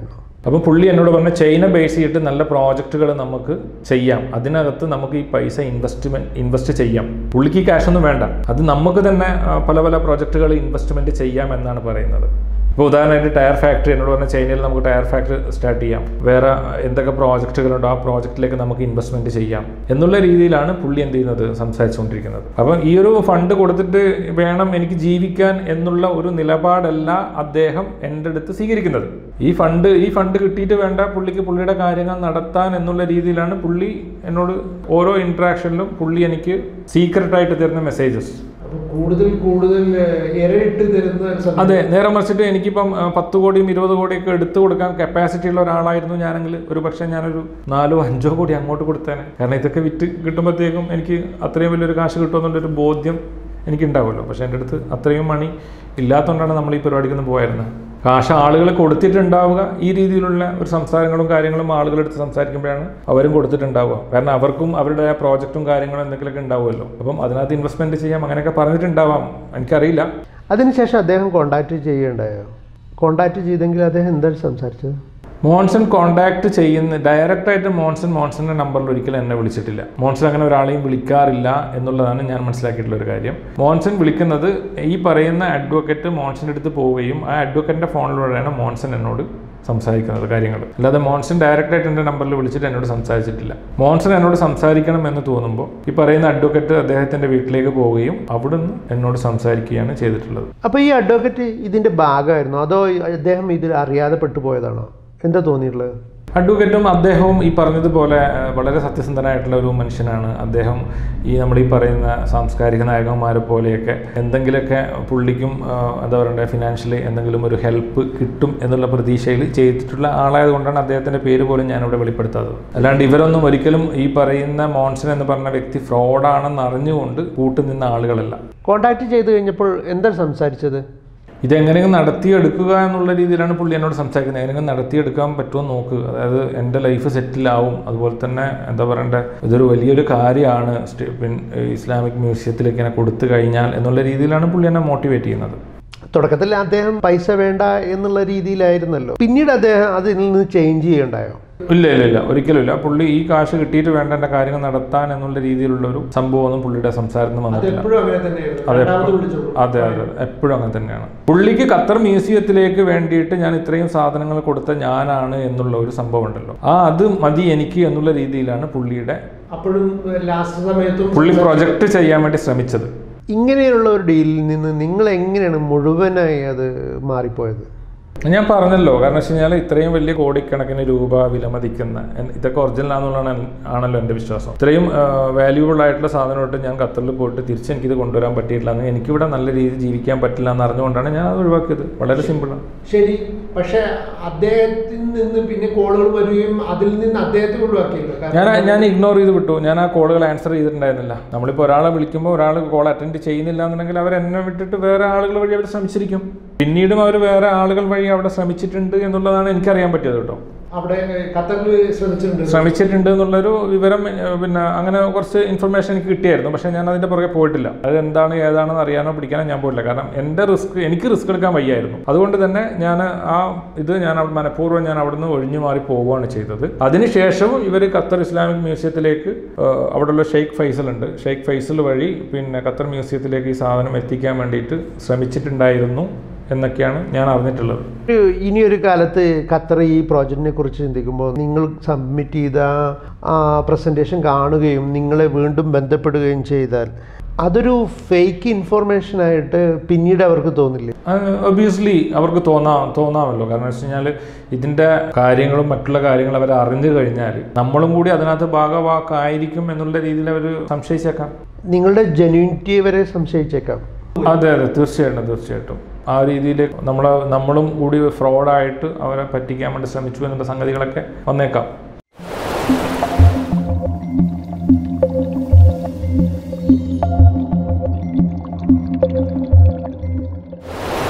അപ്പോൾ പുള്ളി എന്നോട് പറഞ്ഞ ചൈന ബേസ് ചെയ്തിട്ട് നല്ല പ്രോജക്റ്റുകൾ നമുക്ക് ചെയ്യാം അതിനകത്ത് നമുക്ക് ഈ പൈസ ഇൻവെസ്റ്റ്മെന്റ് ഇൻവെസ്റ്റ് ചെയ്യാം പുള്ളിക്ക് ഈ cash ഒന്നും വേണ്ട അത് നമുക്ക് തന്നെ ആ, പല പല പ്രോജക്റ്റുകൾ ഇൻവെസ്റ്റ്മെന്റ് ചെയ്യാം എന്നാണ് പറയുന്നത് ഇപ്പോൾ ഉദാഹരണമായിട്ട് ടയർ ഫാക്ടറി എന്നോട് പറഞ്ഞ ചൈനയിൽ നമുക്ക് ടയർ ഫാക്ടറി സ്റ്റാർട്ട് ചെയ്യാം വേറെ എന്തൊക്കെ പ്രോജക്റ്റുകളുണ്ടോ ആ പ്രോജക്റ്റിലേക്ക് നമുക്ക് ഇൻവെസ്റ്റ്മെന്റ് ചെയ്യാം എന്നുള്ള രീതിയിലാണ് പുള്ളി എന്ത് ചെയ്യുന്നത് സംസാരിച്ചുകൊണ്ടിരിക്കുന്നത് അപ്പം ഈ ഒരു ഫണ്ട് കൊടുത്തിട്ട് വേണം എനിക്ക് ജീവിക്കാൻ എന്നുള്ള ഒരു നിലപാടല്ല അദ്ദേഹം എൻ്റെ അടുത്ത് സ്വീകരിക്കുന്നത് ഈ ഫണ്ട് ഈ ഫണ്ട് കിട്ടിയിട്ട് വേണ്ട പുള്ളിക്ക് പുള്ളിയുടെ കാര്യങ്ങൾ നടത്താൻ എന്നുള്ള രീതിയിലാണ് പുള്ളി എന്നോട് ഓരോ ഇൻട്രാക്ഷനിലും പുള്ളി എനിക്ക് സീക്രട്ടായിട്ട് തരുന്ന മെസ്സേജസ് അപ്പോൾ കൂടുതൽ കൂടുതൽ ഏഹ്, ഇരയിട്ട് തരുന്ന ഒരു സംഭവം. അതെ നേരെ മറിച്ചിട്ട് എനിക്കിപ്പം ആ, പത്ത് കോടിയും ഇരുപത് കോടിയൊക്കെ എടുത്തു കൊടുക്കാൻ കപ്പാസിറ്റി ഉള്ള ഒരാളായിരുന്നു ഞാനെങ്കിൽ ഒരു പക്ഷേ ഞാനൊരു നാലോ അഞ്ചോ കോടി അങ്ങോട്ട് കൊടുത്തേനെ കാരണം ഇതൊക്കെ വിറ്റ് കിട്ടുമ്പോഴത്തേക്കും എനിക്ക് അത്രയും വലിയൊരു കാശ് കിട്ടുമെന്നുള്ളൊരു ബോധ്യം എനിക്കുണ്ടാവുമല്ലോ പക്ഷേ എൻ്റെ അടുത്ത് അത്രയും മണി ഇല്ലാത്തതുകൊണ്ടാണ് നമ്മൾ ഈ പരിപാടിക്കൊന്നും പോയായിരുന്നത് കാശ് ആളുകൾ കൊടുത്തിട്ടുണ്ടാവുക ഈ രീതിയിലുള്ള ഒരു സംസാരങ്ങളും കാര്യങ്ങളും ആളുകളെടുത്ത് സംസാരിക്കുമ്പോഴാണ് അവരും കൊടുത്തിട്ടുണ്ടാവുക കാരണം അവർക്കും അവരുടെ ആ പ്രോജക്റ്റും കാര്യങ്ങളും എന്തെങ്കിലുമൊക്കെ ഉണ്ടാവുമല്ലോ അപ്പം അതിനകത്ത് ഇൻവെസ്റ്റ്മെൻറ്റ് ചെയ്യാം അങ്ങനെയൊക്കെ പറഞ്ഞിട്ടുണ്ടാവാം എനിക്കറിയില്ല അതിനുശേഷം അദ്ദേഹം കോണ്ടാക്ട് ചെയ്യണ്ടായോ കോണ്ടാക്ട് ചെയ്തെങ്കിൽ അദ്ദേഹം എന്താണ് സംസാരിച്ചത് മോൺസൺ കോണ്ടാക്ട് ചെയ്യുന്ന ഡയറക്റ്റായിട്ട് മോൺസൺ മോൺസന്റെ നമ്പറിൽ ഒരിക്കലും എന്നെ വിളിച്ചിട്ടില്ല മോൺസൺ അങ്ങനെ ഒരാളെയും വിളിക്കാറില്ല എന്നുള്ളതാണ് ഞാൻ മനസ്സിലാക്കിയിട്ടുള്ള ഒരു കാര്യം മോൺസൺ വിളിക്കുന്നത് ഈ പറയുന്ന അഡ്വക്കേറ്റ് മോൺസന്റെ അടുത്ത് പോവുകയും ആ അഡ്വക്കേറ്റിന്റെ ഫോണിലൂടെയാണ് മോൺസൺ എന്നോട് സംസാരിക്കുന്നത് കാര്യങ്ങൾ അല്ലാതെ മോൺസൺ ഡയറക്റ്റായിട്ട് എൻ്റെ നമ്പറിൽ വിളിച്ചിട്ട് എന്നോട് സംസാരിച്ചിട്ടില്ല മോൺസൺ എന്നോട് സംസാരിക്കണം എന്ന് തോന്നുമ്പോൾ ഈ പറയുന്ന അഡ്വക്കേറ്റ് അദ്ദേഹത്തിന്റെ വീട്ടിലേക്ക് പോവുകയും അവിടുന്ന് എന്നോട് സംസാരിക്കുകയാണ് ചെയ്തിട്ടുള്ളത് അപ്പോൾ ഈ അഡ്വക്കേറ്റ് ഇതിൻ്റെ ഭാഗമായിരുന്നു അതോ അദ്ദേഹം ഇതിൽ അറിയാതെ പെട്ടുപോയതാണോ എന്താ തോന്നിയിട്ടുള്ളത് അഡ്വക്കേറ്റും അദ്ദേഹവും ഈ പറഞ്ഞതുപോലെ ഏഹ്, വളരെ സത്യസന്ധനായിട്ടുള്ള ഒരു മനുഷ്യനാണ് അദ്ദേഹം ഈ നമ്മൾ ഈ പറയുന്ന സാംസ്കാരിക നായകന്മാരെ പോലെയൊക്കെ എന്തെങ്കിലുമൊക്കെ പുള്ളിക്കും ഏഹ്, എന്താ പറയണ്ടേ ഫിനാൻഷ്യലി എന്തെങ്കിലും ഒരു ഹെൽപ്പ് കിട്ടും എന്നുള്ള പ്രതീക്ഷയിൽ ചെയ്തിട്ടുള്ള ആളായതുകൊണ്ടാണ് അദ്ദേഹത്തിൻ്റെ പേര് പോലും ഞാനിവിടെ വെളിപ്പെടുത്താത്തത് അല്ലാണ്ട് ഇവരൊന്നും ഒരിക്കലും ഈ പറയുന്ന മോൺസൺ എന്ന് പറഞ്ഞ വ്യക്തി ഫ്രോഡാണെന്ന് അറിഞ്ഞുകൊണ്ട് കൂട്ടുനിന്ന ആളുകളല്ല കോണ്ടാക്ട് ചെയ്ത് കഴിഞ്ഞപ്പോൾ എന്താണ് സംസാരിച്ചത് ഇതെങ്ങനെയെങ്കിലും നടത്തിയെടുക്കുക എന്നുള്ള രീതിയിലാണ് പുള്ളി എന്നോട് സംസാരിക്കുന്നത് എങ്ങനെയെങ്കിലും നടത്തിയെടുക്കാൻ പറ്റുമോ നോക്കുക അതായത് എൻ്റെ ലൈഫ് സെറ്റിലാവും അതുപോലെ തന്നെ എന്താ പറയണ്ടേ ഇതൊരു വലിയൊരു കാര്യമാണ് സ്റ്റേ- പിൻ ഇസ്ലാമിക് മ്യൂസിയത്തിലേക്ക് ഇങ്ങനെ കൊടുത്തു കഴിഞ്ഞാൽ എന്നുള്ള രീതിയിലാണ് പുള്ളി എന്നെ മോട്ടിവേറ്റ് ചെയ്യുന്നത് തുടക്കത്തിൽ അദ്ദേഹം പൈസ വേണ്ട എന്നുള്ള രീതിയിലായിരുന്നല്ലോ പിന്നീട് അദ്ദേഹം അതിൽ നിന്ന് ചേഞ്ച് ചെയ്യണ്ടായോ ഇല്ല ഇല്ല ഇല്ല ഒരിക്കലും ഇല്ല പുള്ളി ഈ കാശ് കിട്ടിയിട്ട് വേണ്ട എൻ്റെ കാര്യങ്ങൾ നടത്താൻ എന്നുള്ള രീതിയിലുള്ള ഒരു സംഭവമൊന്നും പുള്ളിയുടെ സംസാരത്തിൽ നിന്ന് വന്നിട്ടില്ല അങ്ങനെ തന്നെയായിരുന്നു അതെ അതെ അതെ എപ്പോഴും അങ്ങനെ തന്നെയാണ് പുള്ളിക്ക് ഖത്തർ മ്യൂസിയത്തിലേക്ക് വേണ്ടിയിട്ട് ഞാൻ ഇത്രയും സാധനങ്ങൾ കൊടുത്ത ഞാനാണ് എന്നുള്ള ഒരു സംഭവം ഉണ്ടല്ലോ ആ അത് മതി എനിക്ക് എന്നുള്ള രീതിയിലാണ് പുള്ളിയുടെ അപ്പോഴും ലാസ്റ്റ് സമയത്തും പുള്ളി പ്രൊജക്റ്റ് ചെയ്യാൻ വേണ്ടി ശ്രമിച്ചത് ഇങ്ങനെയുള്ള ഒരു ഡീലിൽ നിന്ന് നിങ്ങൾ എങ്ങനെയാണ് മുഴുവനായി അത് മാറിപ്പോയത് ഞാൻ പറഞ്ഞല്ലോ കാരണം വെച്ച് കഴിഞ്ഞാൽ ഇത്രയും വലിയ കോടിക്കണക്കിന് രൂപ വിലമതിക്കുന്ന എൻ- ഇതൊക്കെ ഒറിജിനൽ ആണെന്നുള്ളതാണ് എൻ- ആണല്ലോ എൻ്റെ വിശ്വാസം ഇത്രയും വാല്യൂബിൾ ആയിട്ടുള്ള സാധനമായിട്ട് ഞാൻ ഖത്തറിൽ പോയിട്ട് തിരിച്ച് എനിക്കിത് കൊണ്ടുവരാൻ പറ്റിയിട്ടില്ല എന്ന് എനിക്കിവിടെ നല്ല രീതിയിൽ ജീവിക്കാൻ പറ്റില്ല എന്ന് അറിഞ്ഞുകൊണ്ടാണ് ഞാൻ അത് ഒഴിവാക്കിയത് വളരെ സിമ്പിളാണ് ശരി പക്ഷെ അദ്ദേഹത്തിൽ നിന്ന് പിന്നെ കോളുകൾ വരികയും അതിൽ നിന്ന് അദ്ദേഹത്തെ ഒഴിവാക്കിയല്ലോ ഞാൻ ഞാൻ ഇഗ്നോർ ചെയ്ത് വിട്ടു ഞാൻ ആ കോളുകൾ ആൻസർ ചെയ്തിട്ടുണ്ടായിരുന്നില്ല നമ്മളിപ്പോൾ ഒരാളെ വിളിക്കുമ്പോൾ ഒരാൾ കോൾ അറ്റൻഡ് ചെയ്യുന്നില്ല എന്നുണ്ടെങ്കിൽ അവർ എന്നെ വിട്ടിട്ട് വേറെ ആളുകൾ വഴി അവർ ശ്രമിച്ചിരിക്കും പിന്നീടും അവർ വേറെ ആളുകൾ വഴി അവിടെ ശ്രമിച്ചിട്ടുണ്ട് എന്നുള്ളതാണ് എനിക്കറിയാൻ പറ്റിയത് കേട്ടോ അവിടെ ഖത്തറിൽ ശ്രമിച്ചിട്ടുണ്ട് ശ്രമിച്ചിട്ടുണ്ട് എന്നുള്ളൊരു വിവരം ഏഹ്, പിന്നെ അങ്ങനെ കുറച്ച് ഇൻഫർമേഷൻ എനിക്ക് കിട്ടിയായിരുന്നു പക്ഷേ ഞാൻ അതിൻ്റെ പുറകെ പോയിട്ടില്ല അത് എന്താണ് ഏതാണെന്ന് അറിയാനോ പിടിക്കാനോ ഞാൻ പോയില്ല കാരണം എൻ്റെ റിസ്ക് എനിക്ക് റിസ്ക് എടുക്കാൻ വയ്യായിരുന്നു അതുകൊണ്ട് തന്നെ ഞാൻ ആ ഇത് ഞാൻ അവിടെ മനഃപൂർവ്വം ഞാൻ അവിടുന്ന് ഒഴിഞ്ഞു മാറി പോവുകയാണ് ചെയ്തത് അതിനുശേഷവും ഇവർ ഖത്തർ ഇസ്ലാമിക് മ്യൂസിയത്തിലേക്ക് ഏഹ്, അവിടെയുള്ള ഷെയ്ഖ് ഫൈസൽ ഉണ്ട് ഷെയ്ഖ് ഫൈസൽ വഴി പിന്നെ ഖത്തർ മ്യൂസിയത്തിലേക്ക് ഈ സാധനം എത്തിക്കാൻ വേണ്ടിയിട്ട് ശ്രമിച്ചിട്ടുണ്ടായിരുന്നു എന്നൊക്കെയാണ് ഞാൻ അറിഞ്ഞിട്ടുള്ളത് ഒരു ഇനിയൊരു കാലത്ത് ഖത്തർ ഈ പ്രോജക്റ്റിനെ കുറിച്ച് ചിന്തിക്കുമ്പോൾ നിങ്ങൾ സബ്മിറ്റ് ചെയ്ത ആ പ്രസൻറ്റേഷൻ കാണുകയും നിങ്ങളെ വീണ്ടും ബന്ധപ്പെടുകയും ചെയ്താൽ അതൊരു ഫേക്ക് ഇൻഫോർമേഷനായിട്ട് പിന്നീട് അവർക്ക് തോന്നില്ലേ ഒബിയസ്ലി അവർക്ക് തോന്നാം തോന്നാമല്ലോ കാരണം വെച്ച് കഴിഞ്ഞാൽ ഇതിൻ്റെ കാര്യങ്ങളും മറ്റുള്ള കാര്യങ്ങളും അവർ അറിഞ്ഞു കഴിഞ്ഞാൽ നമ്മളും കൂടി അതിനകത്ത് ഭാഗവാക്കായിരിക്കും എന്നുള്ള രീതിയിൽ അവർ സംശയിച്ചേക്കാം നിങ്ങളുടെ ജെന്യൂനിറ്റിയെ വരെ സംശയിച്ചേക്കാം അതെ അതെ തീർച്ചയായിട്ടും തീർച്ചയായിട്ടും ആ രീതിയിൽ നമ്മൾ നമ്മളും കൂടി ഫ്രോഡായിട്ട് അവരെ പറ്റിക്കാൻ വേണ്ടി ശ്രമിച്ചു എന്നുള്ള സംഗതികളൊക്കെ വന്നേക്കാം